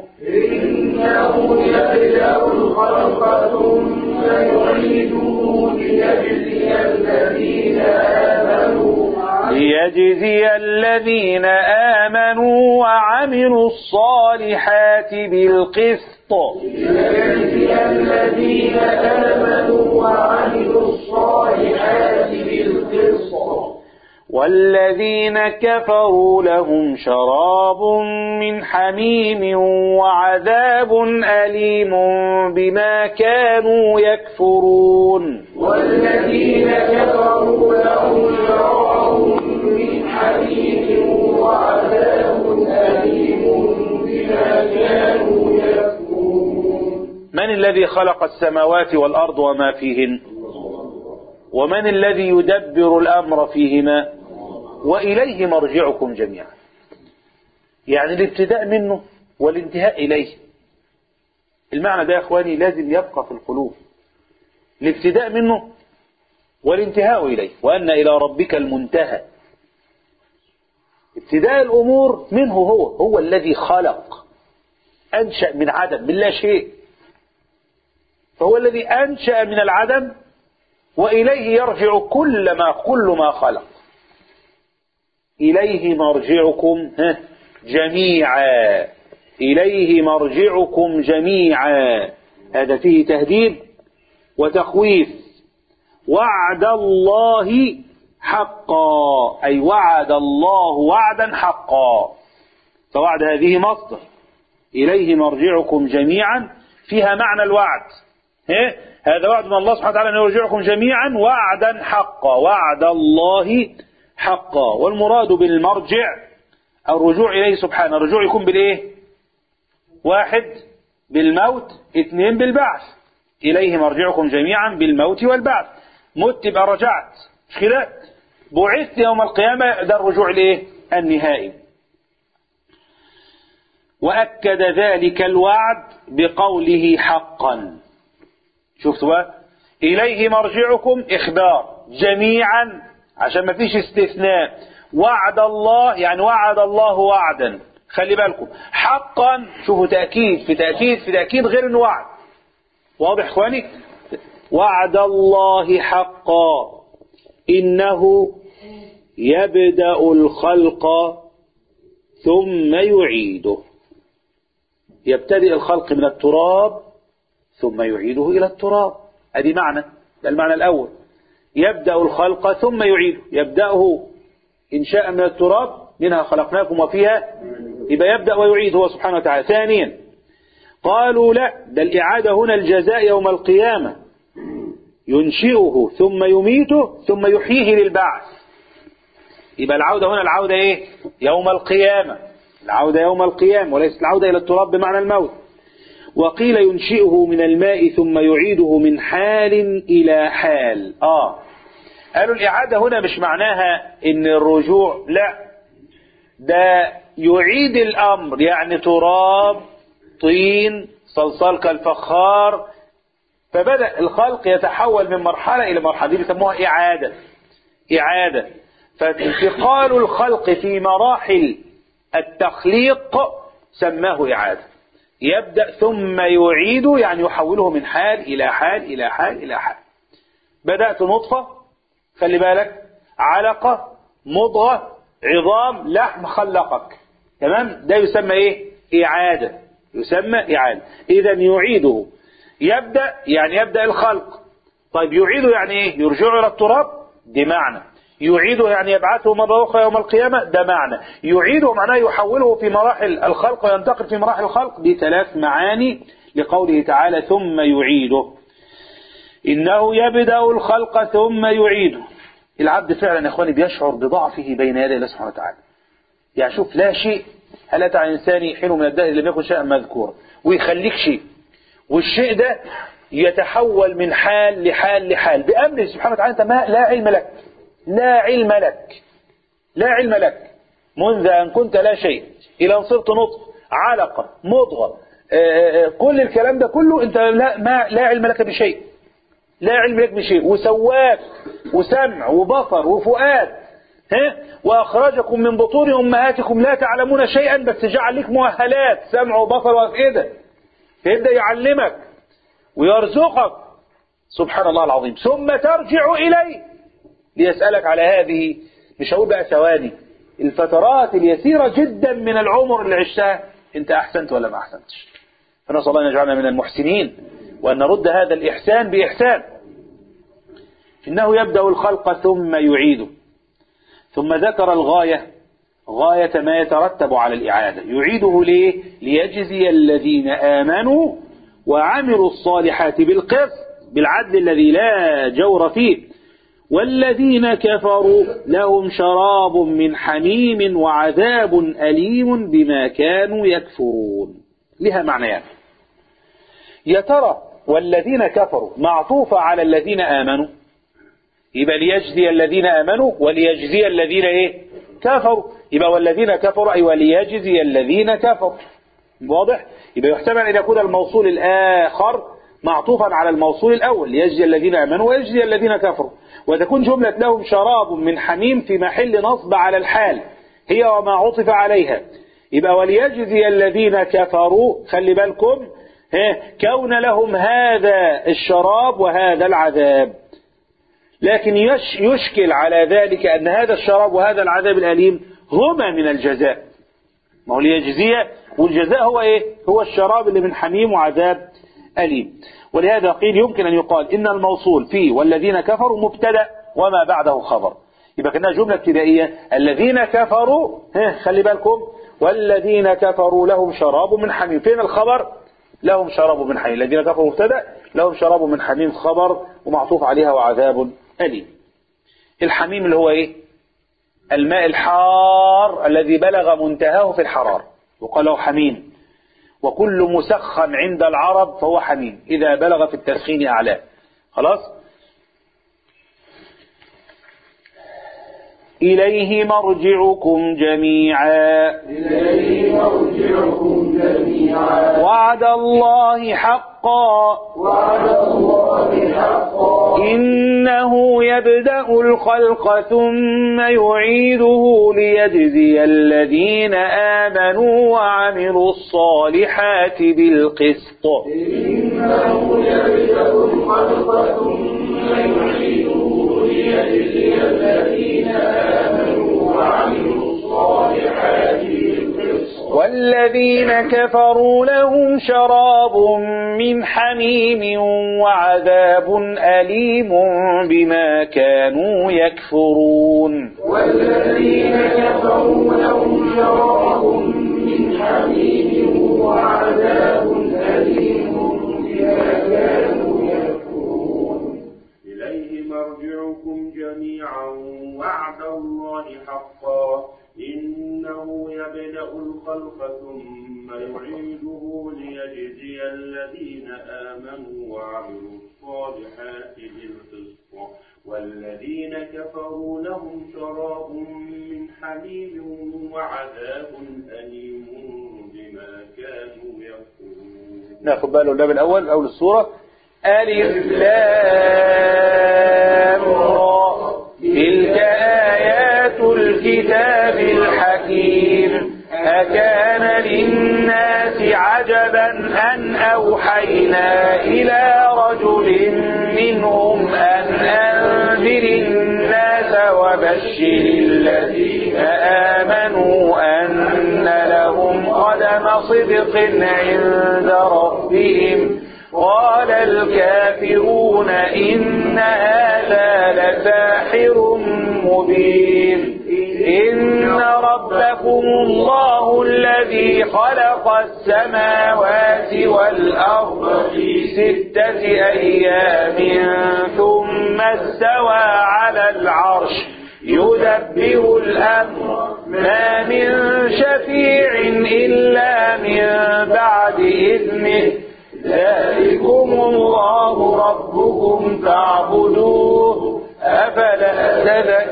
إنه يبدأ الخلق ثم يعيده ليجزي الذين آمنوا ليجزي الذين آمنوا وعملوا الصالحات بالقسط ليجزي الذين آمنوا وعملوا الصالحات بالقسط والذين كفروا لهم شراب من حميم وعذاب أليم بما كانوا يكفرون والذين كفروا لهم شراب من حميم وعذاب أليم بما كانوا يكفرون من الذي خلق السماوات والأرض وما فيهن ومن الذي يدبر الأمر فيهما وإليه مرجعكم جميعا يعني الابتداء منه والانتهاء إليه المعنى ده يا إخواني لازم يبقى في القلوب الابتداء منه والانتهاء إليه وأن إلى ربك المنتهى ابتداء الأمور منه هو هو الذي خلق أنشأ من عدم من لا شيء فهو الذي أنشأ من العدم وإليه يرجع كل ما كل ما خلق إليه مرجعكم ها، جميعا إليه مرجعكم جميعا هذا فيه تهديد وتخويف وعد الله حقا أي وعد الله وعدا حقا فوعد هذه مصدر إليه مرجعكم جميعا فيها معنى الوعد إيه؟ هذا وعد من الله سبحانه وتعالى أن يرجعكم جميعا وعدا حقا وعد الله حقا والمراد بالمرجع الرجوع إليه سبحانه الرجوع يكون بالإيه واحد بالموت اثنين بالبعث إليه مرجعكم جميعا بالموت والبعث مت يبقى رجعت مش كده بعثت يوم القيامة ده الرجوع لإيه النهائي وأكد ذلك الوعد بقوله حقا شفتوا بقى إليه مرجعكم إخبار جميعا عشان ما فيش استثناء وعد الله يعني وعد الله وعدا خلي بالكم حقا شوفوا تأكيد في تأكيد في تأكيد غير انه وعد واضح اخواني وعد الله حقا إنه يبدأ الخلق ثم يعيده يبتدئ الخلق من التراب ثم يعيده إلى التراب هذه معنى ده المعنى الأول يبدأ الخلق ثم يعيده يبدأه إنشاء من التراب منها خلقناكم وفيها يبقى يبدأ ويعيد هو سبحانه وتعالى ثانيا قالوا لا ده الإعادة هنا الجزاء يوم القيامة ينشئه ثم يميته ثم يحييه للبعث يبقى العودة هنا العودة ايه يوم القيامة العودة يوم القيامة وليست العودة إلى التراب بمعنى الموت وقيل ينشئه من الماء ثم يعيده من حال إلى حال آه قالوا الإعادة هنا مش معناها إن الرجوع لا ده يعيد الأمر يعني تراب طين صلصال كالفخار فبدأ الخلق يتحول من مرحلة إلى مرحلة دي بيسموها إعادة إعادة فانتقال الخلق في مراحل التخليق سماه إعادة يبدأ ثم يعيد يعني يحوله من حال إلى حال إلى حال إلى حال بدأت نطفة خلي بالك علقة مضغة عظام لحم خلقك تمام ده يسمى ايه إعادة يسمى إعادة إذا يعيده يبدأ يعني يبدأ الخلق طيب يعيده يعني ايه يرجعه إلى التراب دي معنى يعيده يعني يبعثه مرة أخرى يوم القيامة ده معنى يعيده معناه يحوله في مراحل الخلق وينتقل في مراحل الخلق دي ثلاث معاني لقوله تعالى ثم يعيده إنه يبدأ الخلق ثم يعيده العبد فعلا يا إخواني بيشعر بضعفه بين يدي الله سبحانه وتعالى يعني شوف لا شيء هل أتى على إنسان حين من الدهر لم يكن شيئا مذكورا ويخليك شيء والشيء ده يتحول من حال لحال لحال بأمره سبحانه وتعالى أنت ما لا علم لك لا علم لك لا علم لك منذ أن كنت لا شيء إلى أن صرت نطف علقة مضغة آه، آه، كل الكلام ده كله أنت لا, ما لا علم لك بشيء لا علم لك بشيء وسواك وسمع وبصر وفؤاد ها وأخرجكم من بطون أمهاتكم لا تعلمون شيئا بس جعل لك مؤهلات سمع وبصر وأفئدة فيبدأ يعلمك ويرزقك سبحان الله العظيم ثم ترجع إليه ليسألك على هذه مش هقول بقى ثواني الفترات اليسيرة جدا من العمر اللي عشتها انت احسنت ولا ما احسنتش فنسأل الله ان يجعلنا من المحسنين وان نرد هذا الاحسان باحسان انه يبدأ الخلق ثم يعيده ثم ذكر الغاية غاية ما يترتب على الإعادة يعيده ليه ليجزي الذين آمنوا وعملوا الصالحات بالقسط بالعدل الذي لا جور فيه والذين كفروا لهم شراب من حميم وعذاب أليم بما كانوا يكفرون لها معنيان يا ترى والذين كفروا معطوفة على الذين آمنوا يبقى ليجزي الذين آمنوا وليجزي الذين إيه كفروا يبقى والذين كفروا أي وليجزي الذين كفروا واضح يبقى يحتمل أن يكون الموصول الآخر معطوفا على الموصول الأول ليجزي الذين آمنوا ويجزي الذين كفروا وتكون جملة لهم شراب من حميم في محل نصب على الحال هي وما عطف عليها يبقى وليجزي الذين كفروا خلي بالكم ها كون لهم هذا الشراب وهذا العذاب لكن يش يشكل على ذلك أن هذا الشراب وهذا العذاب الأليم هما من الجزاء ما هو ليجزية والجزاء هو إيه هو الشراب اللي من حميم وعذاب أليم ولهذا قيل يمكن أن يقال إن الموصول فيه والذين كفروا مبتدأ وما بعده خبر يبقى كأنها جملة ابتدائية الذين كفروا ها خلي بالكم والذين كفروا لهم شراب من حميم فين الخبر لهم شراب من حميم الذين كفروا مبتدأ لهم شراب من حميم خبر ومعطوف عليها وعذاب أليم الحميم اللي هو ايه الماء الحار الذي بلغ منتهاه في الحرارة وقال له حميم وكل مسخن عند العرب فهو حميم إذا بلغ في التسخين أعلاه خلاص إليه مرجعكم جميعا إليه مرجعكم جميعا وعد الله حقا وعد الله حقا إنه يبدأ الخلق ثم يعيده ليجزي الذين آمنوا وعملوا الصالحات بالقسط إنه يبدأ الخلق ثم يعيده ليجزي والذين كفروا لهم شراب من حميم وعذاب أليم بما كانوا يكفرون والذين كفروا لهم شراب من حميم وعذاب أليم بما كانوا يكفرون إليه مرجعكم جميعا وعد الله حقا إنه يبدأ الخلق ثم يعيده ليجزي الذين آمنوا وعملوا الصالحات بالقسط والذين كفروا لهم شراب من حميم وعذاب أليم بما كانوا يكفرون ناخد باله الباب الأول أول السورة ألف لام را تلك آيات الكتاب الحكيم أكان للناس عجبا أن أوحينا إلى رجل منهم أن أنذر الناس وبشر الذين آمنوا أن لهم قدم صدق عند ربهم قال الكافرون إن هذا لساحر مبين إن ربكم الله الذي خلق السماوات والأرض في ستة أيام ثم استوى على العرش يدبر الأمر ما من شفيع إلا من بعد إذنه ذلكم الله ربكم فاعبدوه أفلا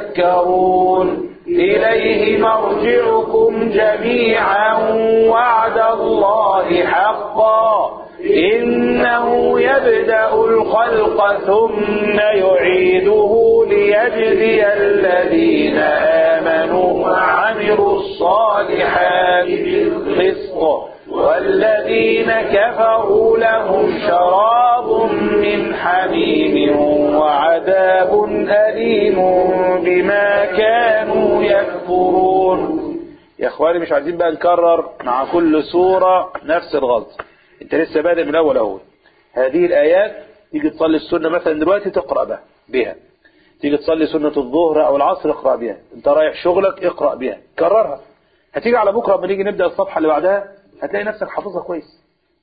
تذكرون إليه مرجعكم جميعا وعد الله حقا إنه يبدأ الخلق ثم يعيده ليجزي الذين آمنوا وعملوا الصالحات بالقسط والذين كفروا لهم شراب من حميم وعذاب أليم بما كانوا يكفرون يا اخواني مش عايزين بقى نكرر مع كل سورة نفس الغلط انت لسه بادئ من اول اهو هذه الايات تيجي تصلي السنة مثلا دلوقتي تقرأ بها بها تيجي تصلي سنة الظهر او العصر اقرأ بها انت رايح شغلك اقرأ بها كررها هتيجي على بكرة لما نيجي نبدأ الصفحة اللي بعدها هتلاقي نفسك حافظها كويس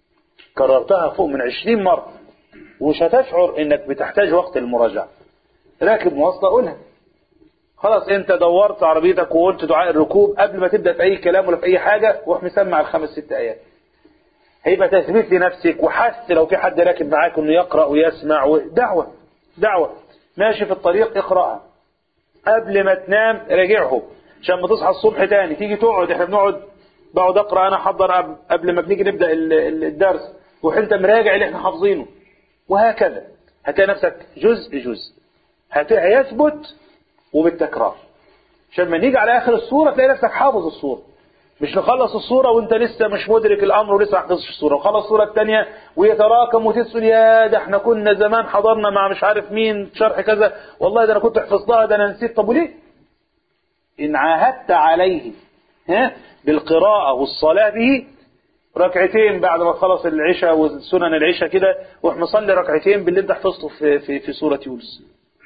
كررتها فوق من عشرين مرة ومش هتشعر انك بتحتاج وقت للمراجعة راكب مواصلة قولها خلاص انت دورت عربيتك وقلت دعاء الركوب قبل ما تبدأ في اي كلام ولا في اي حاجة روح مسمع الخمس ست ايات هيبقى تثبيت لنفسك وحث لو في حد راكب معاك انه يقرأ ويسمع دعوة دعوة ماشي في الطريق اقرأها قبل ما تنام راجعهم عشان ما تصحى الصبح تاني تيجي تقعد احنا بنقعد بقعد اقرا انا احضر قبل ما بنيجي نبدا الدرس وانت مراجع اللي احنا حافظينه وهكذا هتلاقي نفسك جزء جزء هيثبت وبالتكرار عشان ما نيجي على اخر الصوره تلاقي نفسك حافظ الصوره مش نخلص الصوره وانت لسه مش مدرك الامر ولسه ما حفظتش الصوره وخلص الصوره الثانيه ويتراكم وتسال يا ده احنا كنا زمان حضرنا مع مش عارف مين شرح كذا والله ده انا كنت حفظتها ده انا نسيت طب وليه؟ ان عاهدت عليه ها بالقراءة والصلاة به ركعتين بعد ما خلص العشاء وسنن العشاء كده روح مصلي ركعتين باللي انت حفظته في في في سورة يونس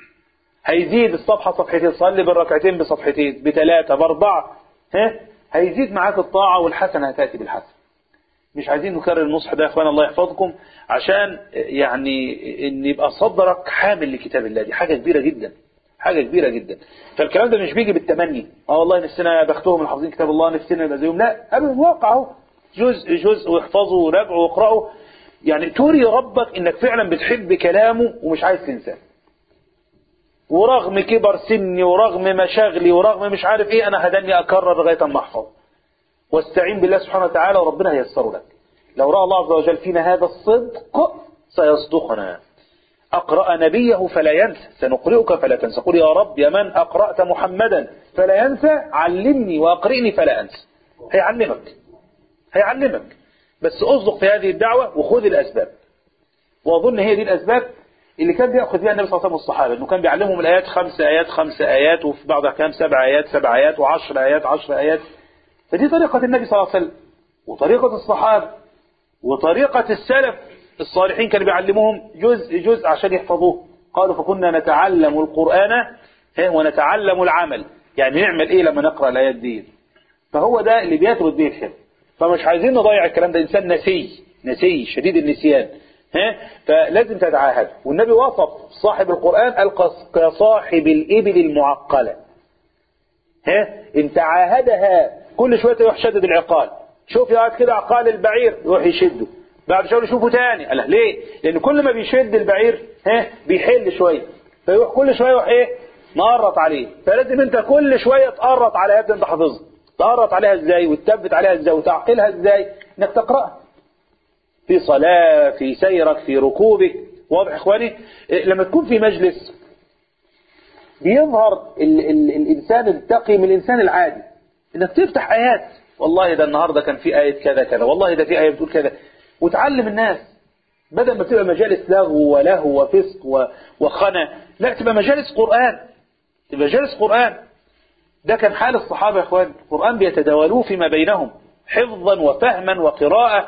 هيزيد الصفحة صفحتين صلي بالركعتين بصفحتين بثلاثة بأربعة ها هيزيد معاك الطاعة والحسنة هتأتي بالحسنة مش عايزين نكرر النصح ده يا اخوان الله يحفظكم عشان يعني ان يبقى صدرك حامل لكتاب الله دي حاجة كبيرة جدا حاجة كبيرة جدا فالكلام ده مش بيجي بالتمني اه والله نفسنا بختهم الحافظين كتاب الله نفسنا يبقى زيهم لا ابدا واقع اهو جزء جزء واحفظوا وراجعوا واقرأوا يعني توري ربك انك فعلا بتحب كلامه ومش عايز تنساه ورغم كبر سني ورغم مشاغلي ورغم مش عارف ايه انا هداني اكرر لغايه اما احفظ واستعين بالله سبحانه وتعالى وربنا هيسره لك لو راى الله عز وجل فينا هذا الصدق سيصدقنا أقرأ نبيه فلا ينسى سنقرئك فلا تنسى قل يا رب يا من أقرأت محمدا فلا ينسى علمني وأقرئني فلا أنسى هيعلمك هيعلمك بس أصدق في هذه الدعوة وخذ الأسباب وأظن هي دي الأسباب اللي كان بيأخذ بها النبي صلى الله عليه وسلم الصحابة إنه كان بيعلمهم الآيات خمس آيات خمس آيات وفي بعض الأحكام سبع آيات سبع آيات وعشر آيات عشر آيات فدي طريقة النبي صلى الله عليه وسلم وطريقة الصحابة وطريقة السلف الصالحين كانوا بيعلموهم جزء جزء عشان يحفظوه قالوا فكنا نتعلم القرآن ها، ونتعلم العمل يعني نعمل ايه لما نقرأ الآيات دي فهو ده اللي بيثبت به الحفظ فمش عايزين نضيع الكلام ده إنسان نسي نسي شديد النسيان ها فلازم تتعاهد والنبي وصف صاحب القرآن قال كص- كصاحب الإبل المعقلة ها ان تعاهدها كل شوية يروح شدد العقال شوف يقعد كده عقال البعير يروح يشده بعد شوية يشوفه تاني قال له ليه لأن كل ما بيشد البعير ها بيحل شوية فيروح كل شوية يروح ايه نقرط عليه فلازم انت كل شوية تقرط على يد انت حافظها تقرط عليها ازاي وتثبت عليها ازاي وتعقلها ازاي انك تقرأها في صلاة في سيرك في ركوبك واضح يا اخواني إيه، لما تكون في مجلس بيظهر ال ال الإنسان التقي من الإنسان العادي إنك تفتح آيات والله ده النهاردة كان في آية كذا كذا والله ده في آية بتقول كذا وتعلم الناس بدل ما تبقى مجالس لغو ولهو وفسق و- وخنا لا تبقى مجالس قرآن تبقى مجالس قرآن ده كان حال الصحابة يا اخوان القرآن بيتداولوه فيما بينهم حفظا وفهما وقراءة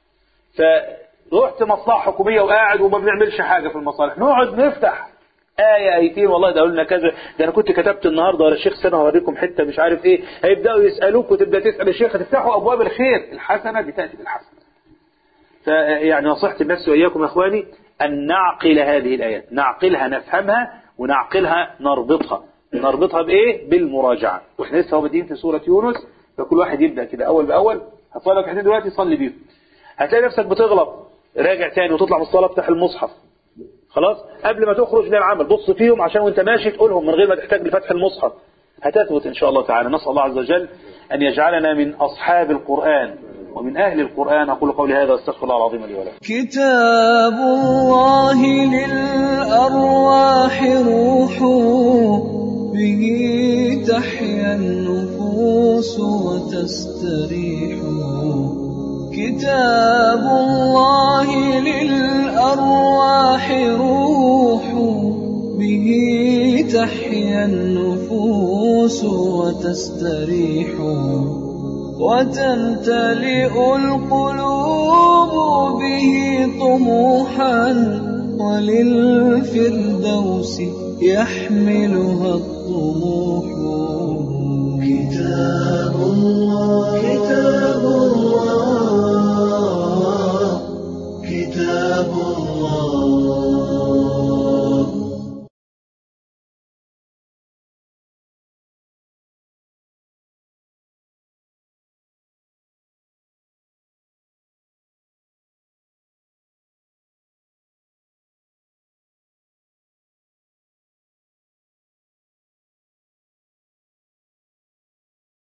فرحت مصلحة حكومية وقاعد وما بنعملش حاجة في المصالح نقعد نفتح آية آيتين والله ده قلنا كذا ده أنا كنت كتبت النهاردة ولا الشيخ سنة هوريكم حتة مش عارف إيه هيبدأوا يسألوك وتبدأ تسأل الشيخ هتفتحوا أبواب الخير الحسنة بتأتي بالحسنة فيعني نصيحتي لنفسي وإياكم يا إخواني أن نعقل هذه الآيات نعقلها نفهمها ونعقلها نربطها نربطها بإيه؟ بالمراجعة وإحنا لسه هو بادئين في سورة يونس فكل واحد يبدأ كده أول بأول هتصلي لك حتتين دلوقتي صلي بيهم هتلاقي نفسك بتغلط راجع تاني وتطلع من الصلاة افتح المصحف خلاص قبل ما تخرج للعمل بص فيهم عشان وانت ماشي تقولهم من غير ما تحتاج لفتح المصحف هتثبت ان شاء الله تعالى نسال الله عز وجل ان يجعلنا من اصحاب القران ومن اهل القران اقول قولي هذا واستغفر الله العظيم لي ولكم كتاب الله للأرواح روح به تحيا النفوس وتستريح كتاب الله للأرواح روح به تحيا النفوس وتستريح وتمتلئ القلوب به طموحا وللفردوس يحملها الطموح كتاب الله كتاب الله كتاب الله